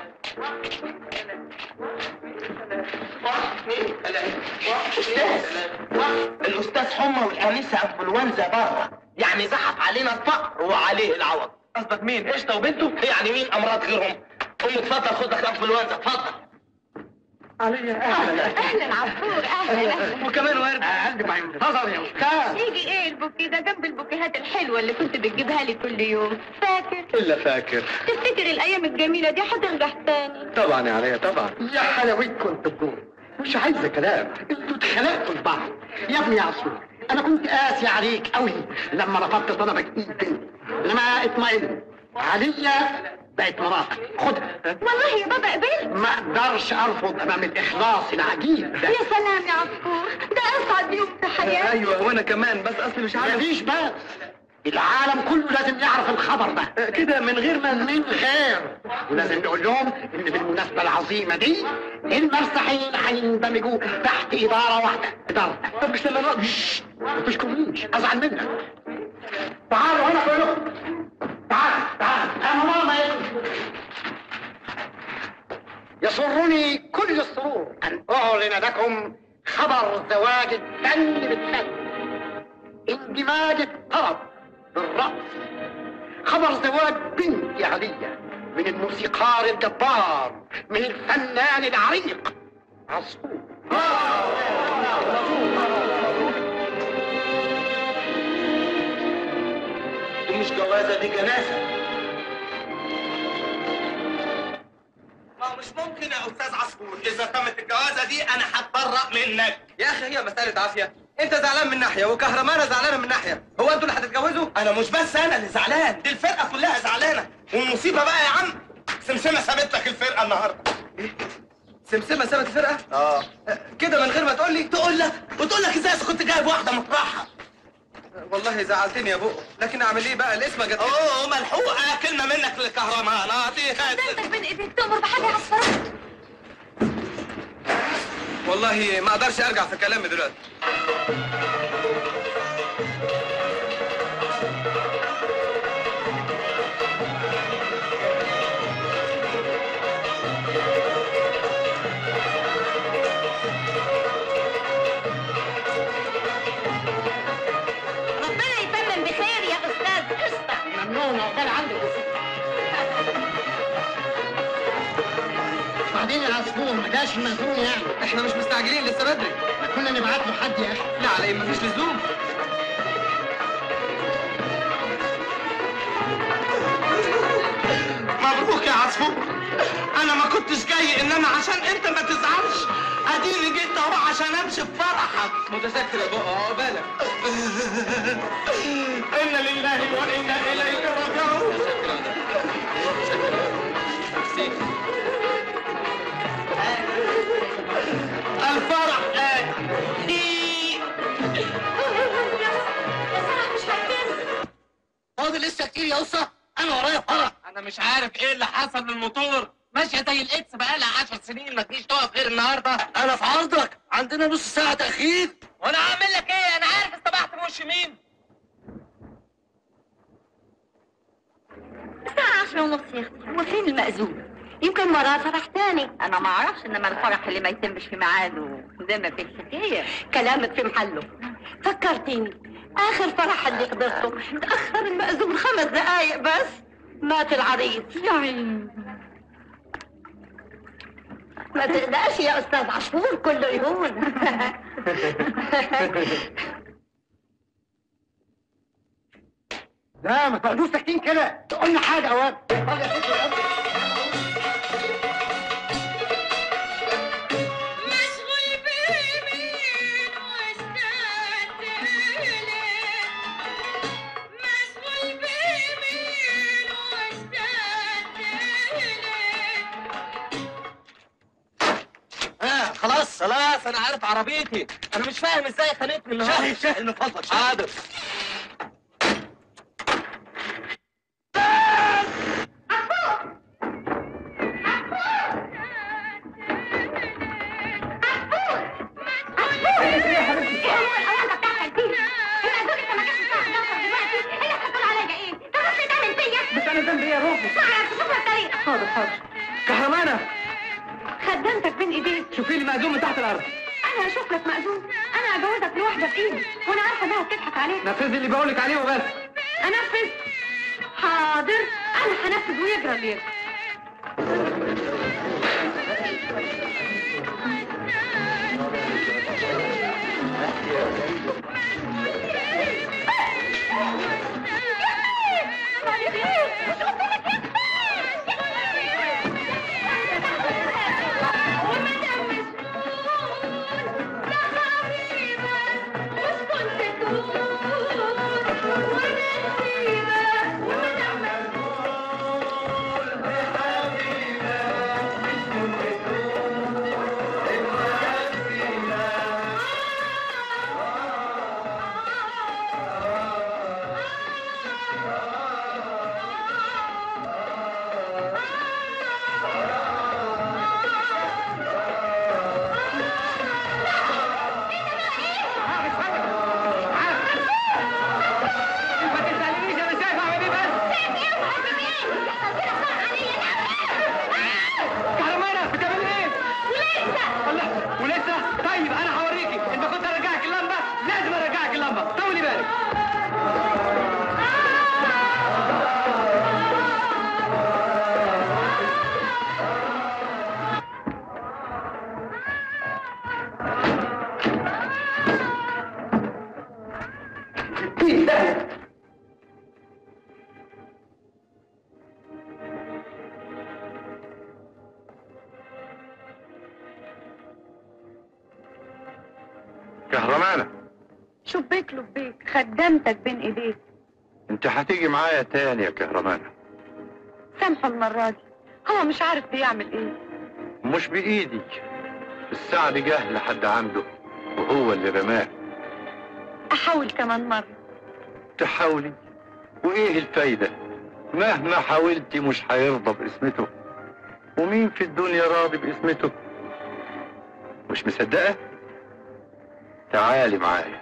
واحد اثنين ثلاثة واحد اثنين ثلاثة الأستاذ حمى والأنسة أنفلونزا بره يعني زحف علينا الفقر وعليه العوض قصدك مين قشطة وبنته يعني مين أمراض غيرهم قوم اتفضل خد لك أنفلونزا اتفضل اهلا عفور اهلا اهلا وكمان ورد قلبي ما ينتظر يا استاذ يجي ايه البوكيه ده جنب البوكيهات الحلوه اللي كنت بتجيبها لي كل يوم فاكر الا فاكر تفتكر الايام الجميله دي هترجع تاني طبعا يا عليا طبعا يا حلاوتكم انتوا الدور مش عايزه كلام انتوا اتخلقتوا لبعض يا ابني يا عصفور انا كنت قاسي عليك قوي لما رفضت طلبك ايد بنت انما اطمئن عليا بقت مراتك خدها والله يا بابا قبلت ما اقدرش ارفض امام الاخلاص العجيب ده يا سلام يا عصفور ده اسعد يوم في حياتي ايوه وانا كمان بس اصلي مش عارف مفيش بس العالم كله لازم يعرف الخبر ده كده من غير ما من خير ولازم نقول لهم ان بالمناسبه العظيمه دي المرسحين هيندمجوا تحت اداره واحده ادارتك طب مش لما نقعد ما تشكرنيش ازعل منك تعالوا هنا كلكم تعال تعال انا ماما يسرني كل السرور ان اعلن لكم خبر زواج الفن بالفن اندماج الطرب بالرأس خبر زواج بنت علية من الموسيقار الجبار من الفنان العريق عصفور دي مش جوازة دي جنازة ما مش ممكن يا أستاذ عصفور إذا تمت الجوازة دي أنا هتبرأ منك يا اخي هي مسألة عافية انت زعلان من ناحية وكهرمانة زعلانة من ناحية هو انتوا اللي هتتجوزوا أنا مش بس أنا اللي زعلان دي الفرقة كلها زعلانة والمصيبة بقى يا عم سمسمة سابت لك الفرقة النهاردة سمسمة سابت الفرقة اه كده من غير ما تقول لي تقول لك وتقول لك ازاي إذا كنت جايب واحدة مطرحها والله زعلتني يا بقى لكن اعمل ايه بقى الاسم جت اوه ملحوقة كلمة منك للكهرمانة دي بنتك بين ايديك تؤمر بحاجه يا عصفور والله ما اقدرش ارجع في كلامي دلوقتي ربنا يتمم بخير يا استاذ قشطه ممنونة ده اللي عندك بعدين العصفور ما جاش المأذون يعني احنا مش مستعجلين لسه بدري ما كنا نبعت له حد يا اخي لا على ايه مفيش لزوم مبروك يا عصفور انا ما كنتش جاي انما عشان انت ما تزعلش اديني جيت اهو عشان امشي بفرحك متشكر يا بقى عقبالك انا لله وانا اليه راجعون الفرح آتي مش هتكذب فاضل لسه كتير يا اسطى انا ورايا فرح انا مش عارف ايه اللي حصل للموتور ماشيه زي الاكس بقالها 10 سنين ما تجيش تقف غير النهارده انا في عرضك عندنا نص ساعه تاخير وانا هعمل لك ايه انا عارف استبحت بوش مين الساعة عشرة ونص يا اختي وفين المأذون؟ يمكن وراه فرح تاني انا ما اعرفش انما الفرح اللي ما يتمش في ميعاده زي ما في الحكايه كلامك في محله فكرتيني اخر فرح اللي حضرته تاخر المأذون خمس دقايق بس مات العريس يعني ما تقلقش يا استاذ عاشور كله يهون لا ما تقعدوش ساكتين كده تقولنا حاجه اوان اتفضل يا ست الأب. مشغول بمين واشتقت إليك مشغول بمين واشتقت إليك ها خلاص خلاص انا عارف عربيتي انا مش فاهم ازاي خانتني النهارده شاهد شاهد من فضلك شاهد. حاضر اسمعي تشوف الطريق حاضر حاضر كهرمانة خدمتك بين ايديك شوفي لي مأذون من تحت الأرض انا هشوف لك مأذون انا هجوزك لواحده بايدي وانا عارفه انها بتضحك عليك نفذي اللي بقولك عليه وبس انفذ حاضر انا هنفذ ويجرى اللي يجرى ما تسألنيش أنا شايف أعمل إيه بس كهرمانة بتعمل إيه؟ ولسه الله ولسه؟ طيب أنا هوريكي إن كنت أرجعك اللمبة لازم أرجعك اللمبة طولي بالك كهرمانة شبيك لبيك خدمتك بين ايديك انت هتيجي معايا تاني يا كهرمانة سامحه المره دي هو مش عارف بيعمل ايه مش بإيدي السعد جه لحد عنده وهو اللي رماه احاول كمان مره تحاولي وايه الفايدة مهما حاولتي مش هيرضى باسمته ومين في الدنيا راضي باسمته مش مصدقة تعالي معايا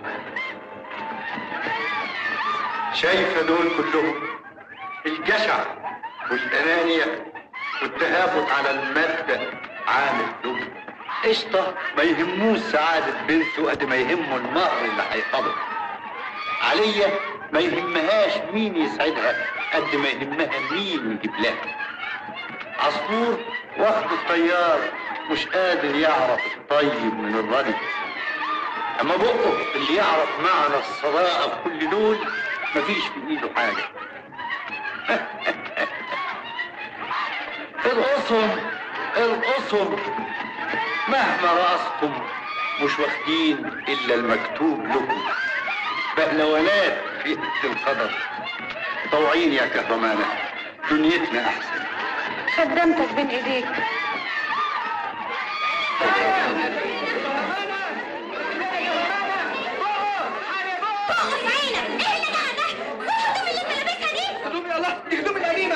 شايفة دول كلهم الجشع والأنانية والتهافت على المادة عامل دول قشطة ما يهموش سعادة بنته قد ما يهمه المهر اللي هيطلب عليا ما يهمهاش مين يسعدها قد ما يهمها مين يجيب لها عصفور واخد الطيار مش قادر يعرف الطيب من الردي اما بقه اللي يعرف معنى الصداقة في كل دول مفيش في ايده حاجة ارقصهم ارقصهم مهما رقصتم مش واخدين الا المكتوب لكم بهلوانات في يد القدر طوعين يا كهرمانة دنيتنا احسن خدمتك بين ايديك هدومي يا الله دي هدومي القديمة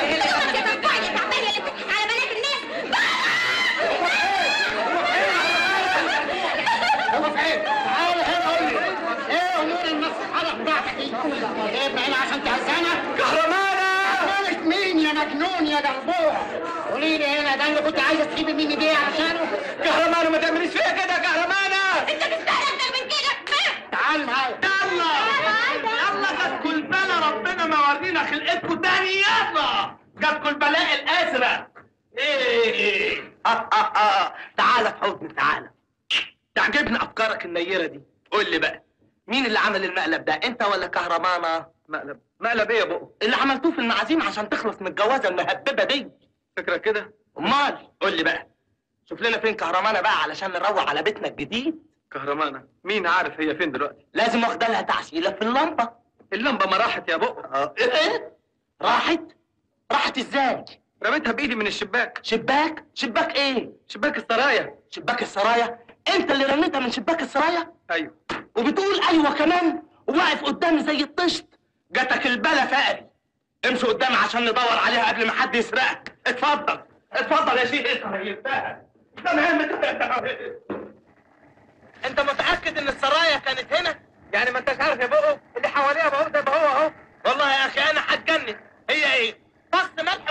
هو فين؟ تعال هنا قول لي ايه امور المسخره بتاعتك دي؟ جايبنا هنا عشان تهزقنا؟ كهرمانة مالك مين يا مجنون يا جنبوع؟ قولي لي هنا ده اللي كنت عايزه تسيبي مني دي علشانه؟ كهرمانة ما تعمليش فيها كده يا كهرمانة انت تستاهل اكتر من كده تعال معايا يلا يلا جاتكوا البلا ربنا ما ورينا خلقتكوا تاني يلا جاتكوا البلاء الازرق ايه ايه تعالى في حضني تعالى تعجبني افكارك النيره دي قول لي بقى مين اللي عمل المقلب ده انت ولا كهرمانه مقلب مقلب ايه يا بقه اللي عملتوه في المعازيم عشان تخلص من الجوازه المهببه دي فكرة كده امال قول لي بقى شوف لنا فين كهرمانه بقى علشان نروح على بيتنا الجديد كهرمانة مين عارف هي فين دلوقتي لازم واخده لها تعسيله في اللمبه اللمبة ما راحت يا بقه اه ايه راحت راحت ازاي رميتها بايدي من الشباك شباك شباك ايه شباك السرايا شباك السرايا انت اللي رميتها من شباك السرايا ايوه وبتقول ايوه كمان وواقف قدامي زي الطشت جاتك البلا فقري امشي قدامي عشان ندور عليها قبل ما حد يسرقك اتفضل اتفضل يا شيخ انت تمام انت متاكد ان السرايا كانت هنا يعني ما انتش عارف يا بقه اللي حواليها بقول ده هو اهو والله يا اخي انا هتجنن هي ايه فص ملح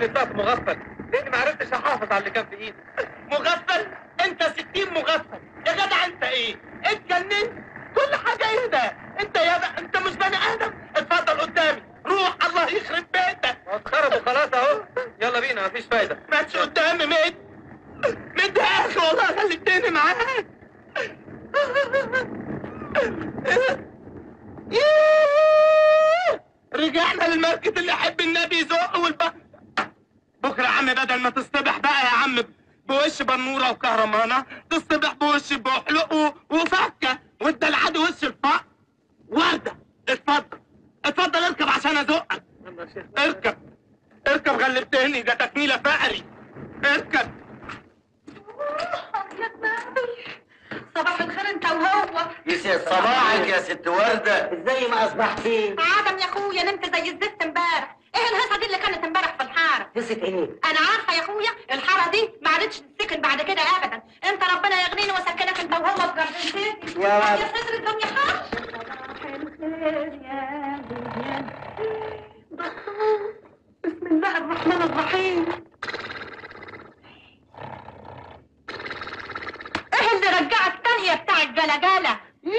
اني طلعت مغفل لاني ما عرفتش احافظ على اللي كان في ايدي مغفل انت ستين مغفل يا جدع انت ايه اتجننت كل حاجه ايه ده انت يا بقى انت مش بني ادم اتفضل قدامي روح الله يخرب بيتك اتخربوا خلاص اهو يلا بينا مفيش فايده ماتش قدامي ميت ميت يا اخي والله خليتني معاك ياه! رجعنا للمركز اللي يحب النبي يزق والبحر بكره يا عم بدل ما تصطبح بقى يا عم بوش بنوره وكهرمانه تصطبح بوش بحلق و- وفكه وانت العادي وش الفقر ورده اتفضل اتفضل اركب عشان ازقك اركب اركب غلبتني ده تكميله فقري اركب يا دماغي صباح الخير انت وهو يسعد صباحك يا ست وردة ازاي ما اصبحتي عدم يا اخويا نمت زي الزفت امبارح ايه الهيصه دي اللي كانت امبارح في الحاره قصة ايه انا عارفه يا اخويا الحاره دي ما عادتش تتسكن بعد كده ابدا انت ربنا يغنيني وسكنك انت وهو في جردتين يا رب. يا خسر الدنيا خالص صباح الخير يا دنيا دكتور بسم الله الرحمن الرحيم ايه اللي رجعك تاني يا بتاع الجلجله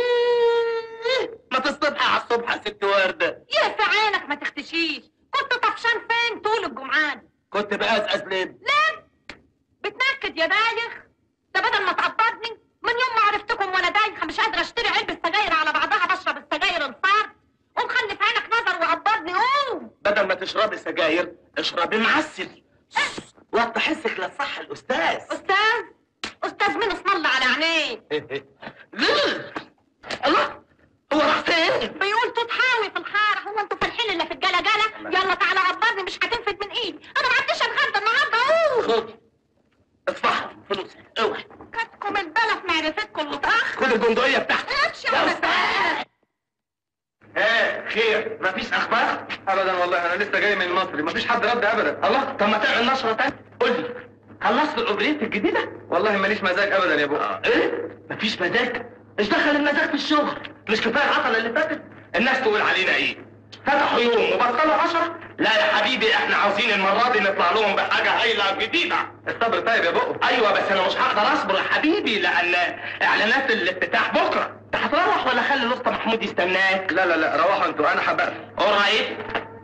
ما تصطبح على الصبح يا ست ورده يا في عينك ما تختشيش كنت طفشان فين طول الجمعان كنت بقزقز ليه لا بتنكد يا دايخ ده بدل ما تعبرني من يوم ما عرفتكم وانا دايخه مش قادره اشتري علبه سجاير على بعضها بشرب السجاير الفار قوم خلي في عينك نظر وعبرني قوم بدل ما تشربي سجاير اشربي معسل وضح حسك للصح الاستاذ استاذ استاذ مين اسم الله على عينيه الله هو راح فين بيقول توت حاوي في الحاره هو انتوا فالحين اللي في الجلجله يلا تعالى عبرني مش هتنفد من ايدي انا ما عدتش اتغدى النهارده قوم خد ادفع فلوسك اوعي كاتكم البلا في معرفتكم اللي طاخ خد البندقيه بتاعتك امشي يا استاذ ايه خير مفيش اخبار ابدا والله انا لسه جاي من المصري مفيش حد رد ابدا الله طب ما تعمل نشره تانية قول لي خلصت الاوبريت الجديده والله ماليش مزاج ابدا يا ابو ايه مفيش مزاج ايش دخل المزاج في الشغل مش كفايه العطله اللي فاتت الناس تقول علينا ايه فتحوا يوم وبطلوا عشرة لا يا حبيبي احنا عاوزين المره دي نطلع لهم بحاجه هايله جديده الصبر طيب يا بقو ايوه بس انا مش هقدر اصبر يا حبيبي لان اعلانات الافتتاح بكره انت هتروح ولا خلي الاسطى محمود يستناك لا لا لا روحوا انتوا انا هبقى قريب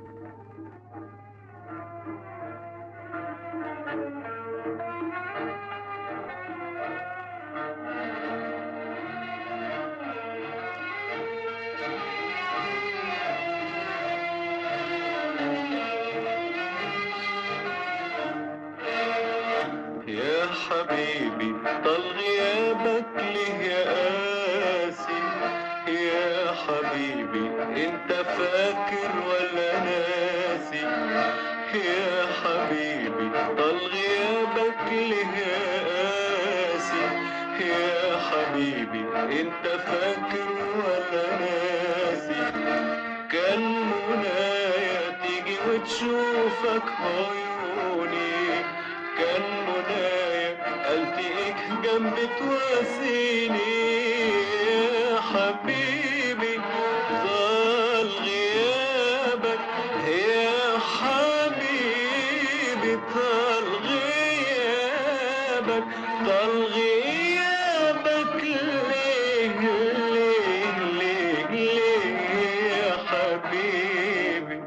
يا حبيبي طال غيابك ليه يا قاسي يا حبيبي انت فاكر ولا ناسي يا حبيبي طال غيابك ليه يا قاسي يا حبيبي انت فاكر ولا ناسي كان منايا تيجي وتشوفك عيوني كان منايا التقيك جنب تواسيني يا حبيبي ظل غيابك يا حبيبي طال غيابك طال غيابك ليه ليه ليه ليه يا حبيبي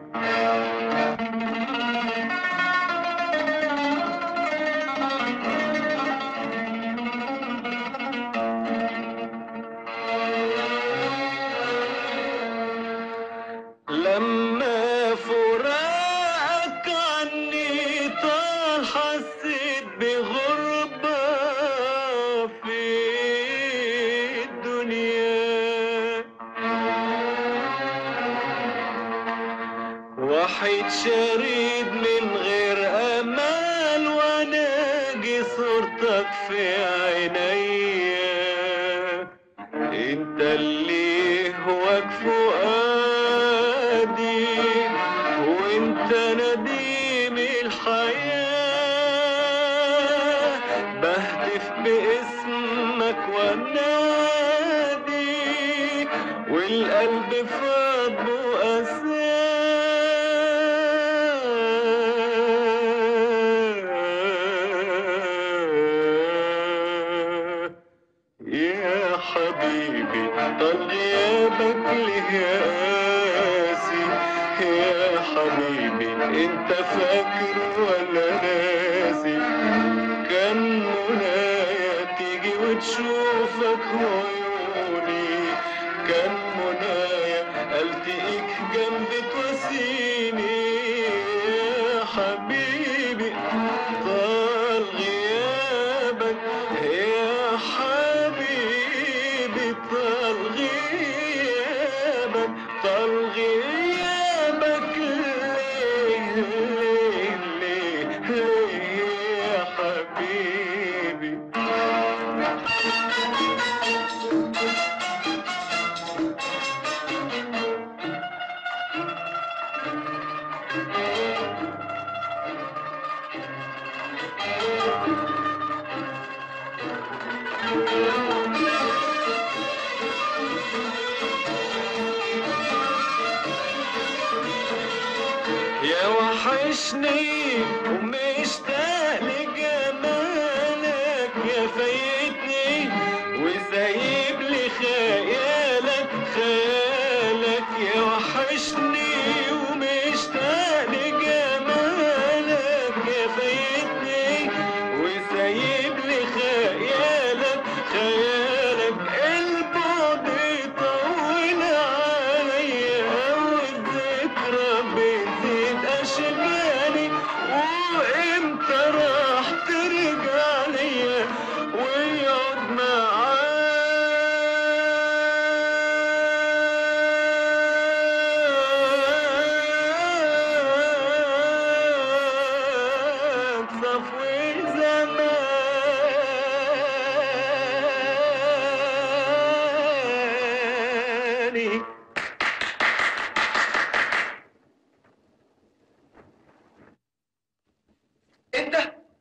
لما فراقك عني طال حسيت بغربة في الدنيا وحيد شريد من غير امل وناجي صورتك في عينيا انت اللي هواك فؤادي وانت نديم الحياة بهتف باسمك ونادي والقلب فاض يا حبيبي طال غيابك ليه قاسي يا حبيبي انت فاكر ولا ناسي كان منايا تيجي وتشوفك عيوني كان منايا التقيك جنبي تواسيني يا حبيبي طال غيابك يا حبيبي طال غيابك طال غيابك ليه ليه ليه ليه يا حبيبي يا وحشني ومشتاق لجمالك يا فايتني وسايب لي خيالك خيالك يا وحشني ومشتاق لجمالك يا فايتني وسايب لي خيالك خيالك البعد يطول عليا والذكرى بتزيد اشغالي وامتى راح ترجع ليا ويقعد معاك صفو زماني انت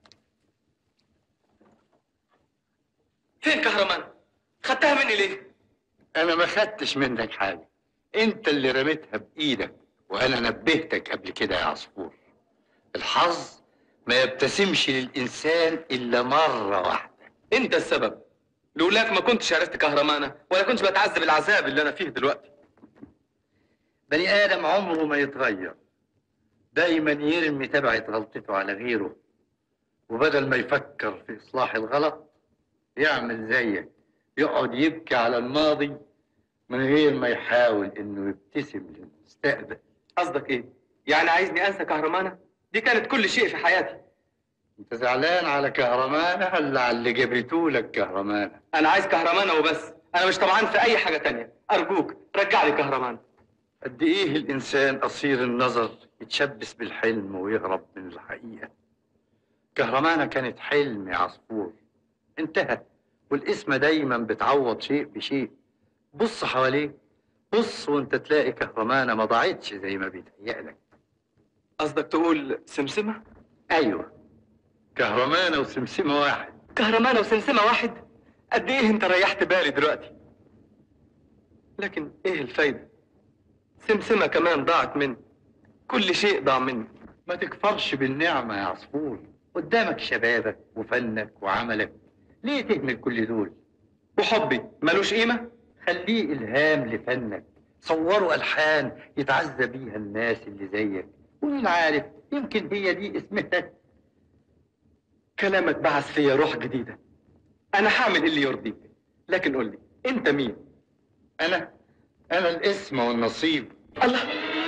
فين كهرمان خدتها مني ليه انا ما خدتش منك حاجه انت اللي رميتها بايدك وانا نبهتك قبل كده يا عصفور الحظ ما يبتسمش للانسان الا مره واحده انت السبب لولاك ما كنتش عرفت كهرمانة ولا كنتش بتعذب العذاب اللي انا فيه دلوقتي بني ادم عمره ما يتغير دايما يرمي تبعة غلطته على غيره وبدل ما يفكر في اصلاح الغلط يعمل زيك يقعد يبكي على الماضي من غير ما يحاول انه يبتسم للمستقبل قصدك ايه يعني عايزني انسى كهرمانة دي كانت كل شيء في حياتي انت زعلان على كهرمانة ولا على اللي جابته لك كهرمانة انا عايز كهرمانة وبس انا مش طمعان في اي حاجة تانية ارجوك رجع لي كهرمانة قد ايه الانسان قصير النظر يتشبث بالحلم ويهرب من الحقيقة كهرمانة كانت حلم يا عصفور انتهت والاسم دايما بتعوض شيء بشيء بص حواليك بص وانت تلاقي كهرمانة ما ضاعتش زي ما بيتهيألك قصدك تقول سمسمة ايوه كهرمانة وسمسمة واحد كهرمانة وسمسمة واحد قد ايه انت ريحت بالي دلوقتي لكن ايه الفايدة سمسمة كمان ضاعت مني كل شيء ضاع مني ما تكفرش بالنعمة يا عصفور قدامك شبابك وفنك وعملك ليه تهمل كل دول وحبي ملوش قيمة خليه إلهام لفنك صوروا ألحان يتعزى بيها الناس اللي زيك ومين عارف يمكن هي دي اسمتك كلامك بعث فيا روح جديدة أنا هعمل اللي يرضيك لكن قول لي أنت مين؟ أنا أنا الاسم والنصيب الله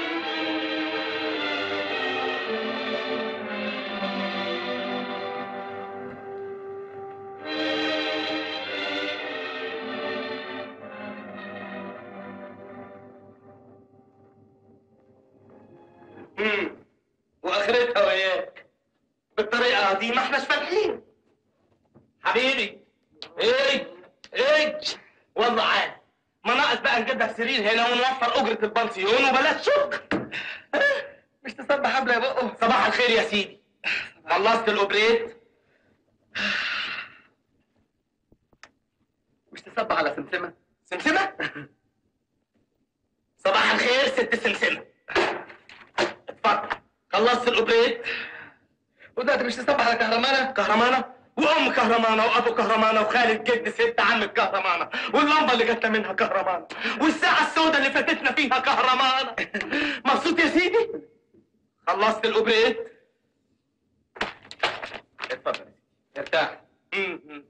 مم. واخرتها وياك بالطريقه دي ما احناش فالحين حبيبي ايه ايه والله عاد ما ناقص بقى نجيب لك سرير هنا ونوفر اجره البنسيون وبلاش شغل مش تصبح حبل يا بقه صباح الخير يا سيدي خلصت الاوبريت مش تصبح على سمسمة سمسمه صباح الخير ست سمسمه اتفضل خلصت الاوبريت ودلوقتي مش تصبح على كهرمانة كهرمانه وام كهرمانه وابو كهرمانه وخالد جد ست عم كهرمانه واللمبه اللي جاتنا منها كهرمانه والساعه السوداء اللي فاتتنا فيها كهرمانه مبسوط يا سيدي خلصت الاوبريت اتفضل ارتاح م-م.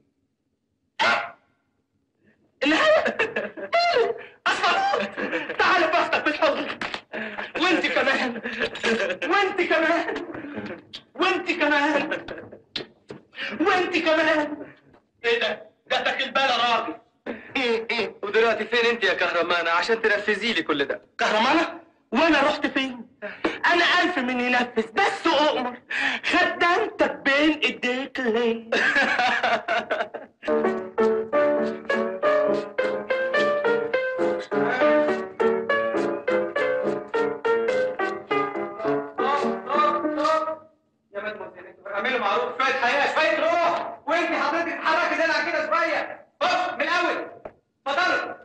الهواء اصفر تعال بختك بالحضن وانت كمان وانت كمان وانت كمان وانت كمان ايه ده جاتك البال يا راجل ايه ايه ودلوقتي فين انت يا كهرمانة عشان تنفذي لي كل ده كهرمانة وانا رحت فين انا الف من ينفذ بس اؤمر خدمتك بين ايديك ليه يا مدموزيل اعملوا معروف شويه حياه شويه روح وانت حضرتك اتحركي زي عن كده شويه بص من الاول اتفضلوا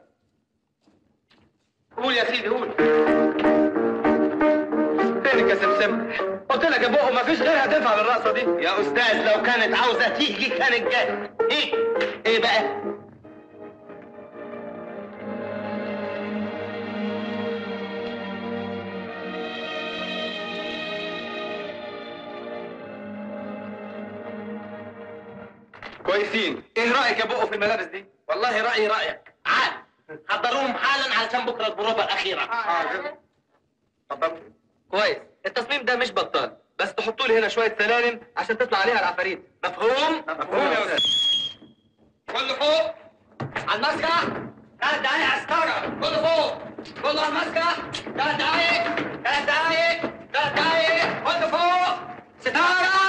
قول يا سيدي قول فينك يا سمسم قلت لك يا بقه مفيش غيرها تنفع للرقصه دي يا استاذ لو كانت عاوزه تيجي كانت جت ايه ايه بقى كويسين ايه رايك يا بقه في الملابس دي والله رايي رايك عاد حضروهم حالا علشان بكره البروفه الاخيره اتفضل كويس التصميم ده مش بطال بس تحطوا لي هنا شويه سلالم عشان تطلع عليها العفاريت مفهوم مفهوم يا استاذ كله فوق على المسكه ثلاث دقايق عسكرة كله فوق كله على المسكه ثلاث دقايق ثلاث دقايق ثلاث دقايق كله فوق ستاره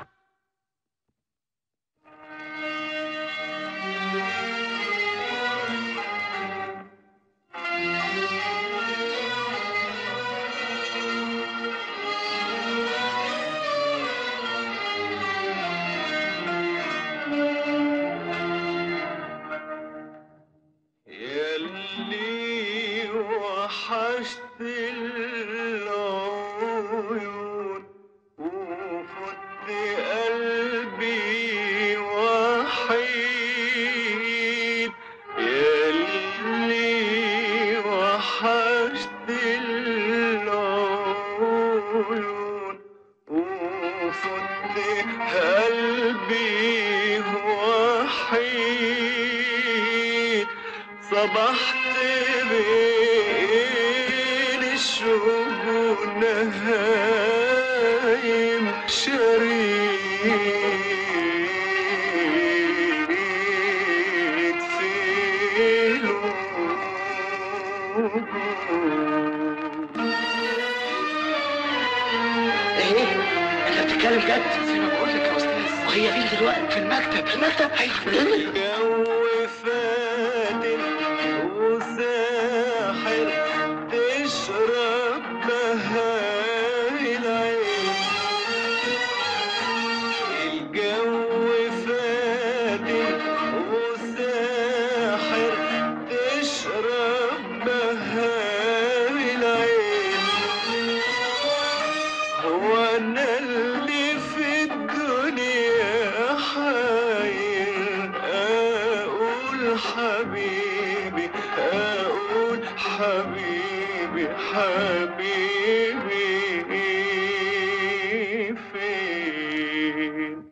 يلي وحشت العيون وفت قلبي وحيد يلي وحشت العيون وفت قلبي وحيد صبحت بين الشوق ونهايم شريد في ايه انت بتتكلم جد زي ما بقول لك يا استاذ وهي فين دلوقتي في المكتب في المكتب ايوه الجو فاتن وساحر تشرب بهاي العين الجو فاتن وساحر تشرب بهاي العين هو انا اللي في الدنيا حاير اقول حبيبي اقول حبيبي حبيبي فين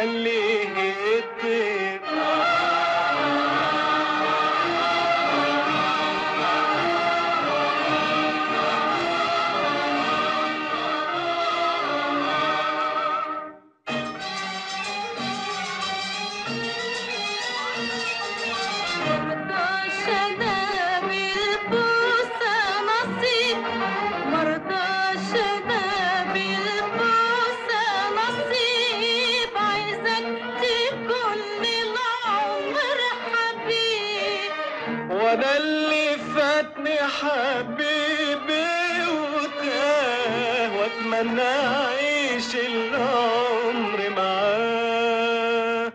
خليه يطير مرضاش انا بالبوسة نصيب مرضاش انا بالبوسة نصيب عايزك تكون العمر حبيب وانا اللي فاتني حبيبي وتاه واتمنى اعيش العمر معاه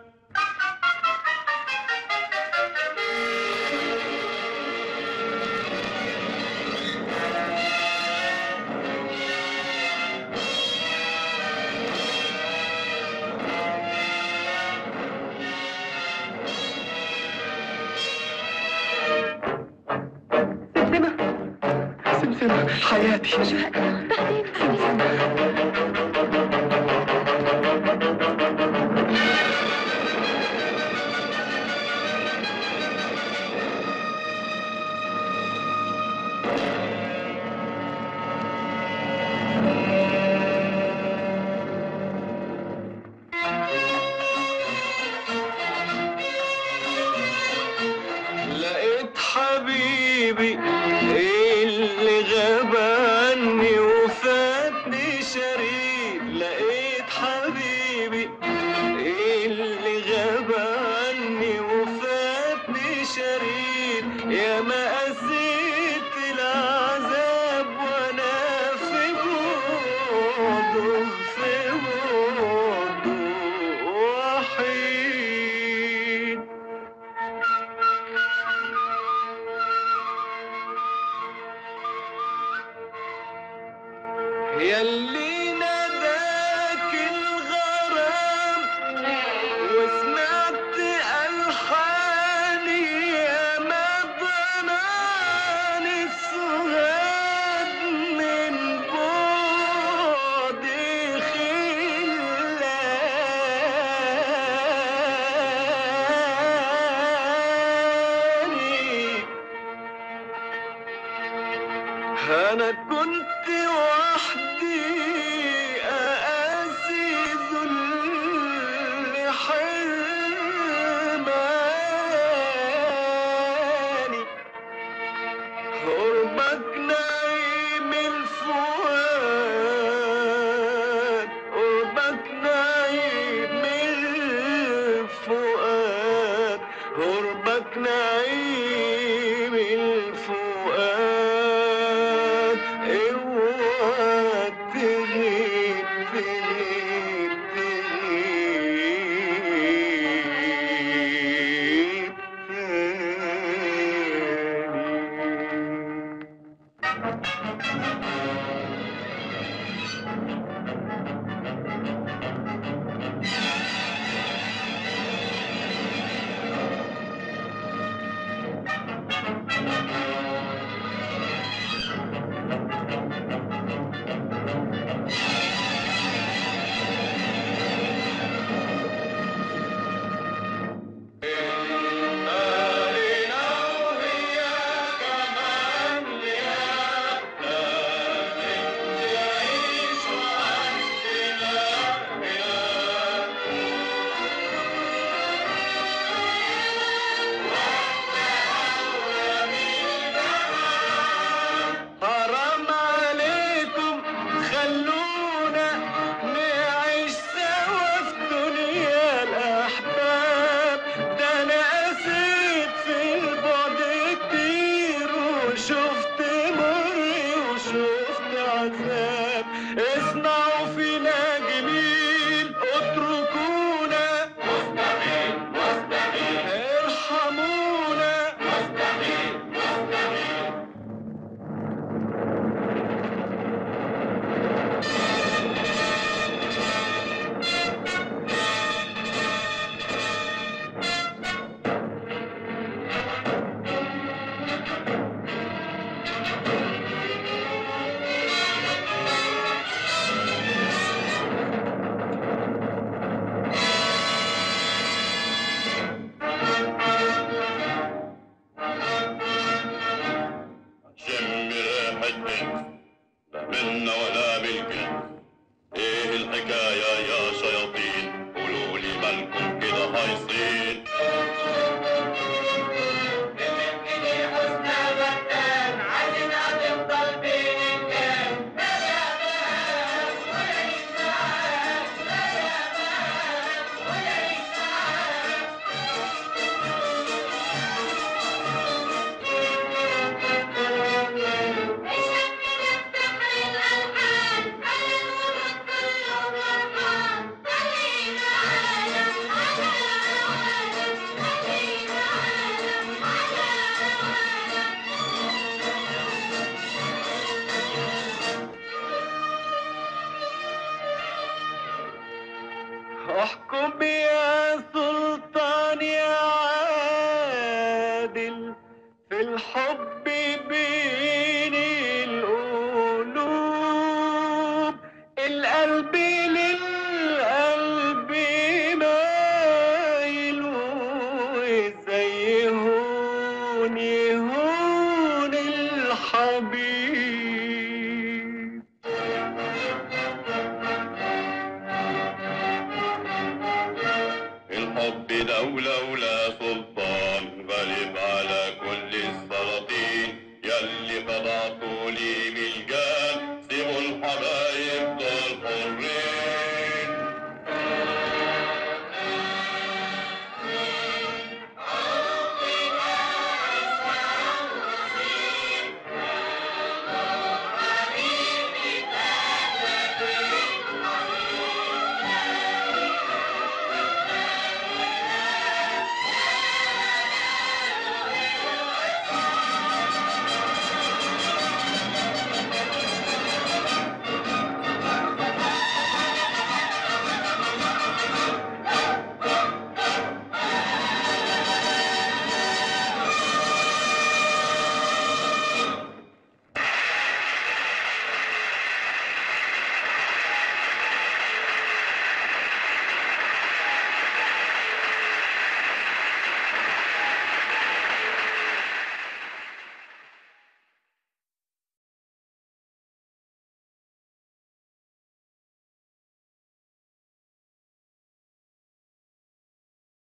سمسمة حياتي لقيت حبيبي اللي غاب عني وفاتني شريك لقيت حبيبي اللي غاب عني وفاتني شريك يا ما قسيت العذاب وانا في بعده في بعده وحيد ياللي ناداك الغرام وسمعت ألحاني يا ما ضناني السهاد من بعد خلاني أنا كنت وحدي أقاسي ذل حرماني قربك نايم الفؤاد قربك نايم الفؤاد قربك نايم الفؤاد اوعى تغيب تغيب تغيب تاني هيصين احكم يا سلطان يا عادل في الحب بين القلوب القلب للقلب مايل وزي هون يهون الحبيب الحب دولة ولا سلطان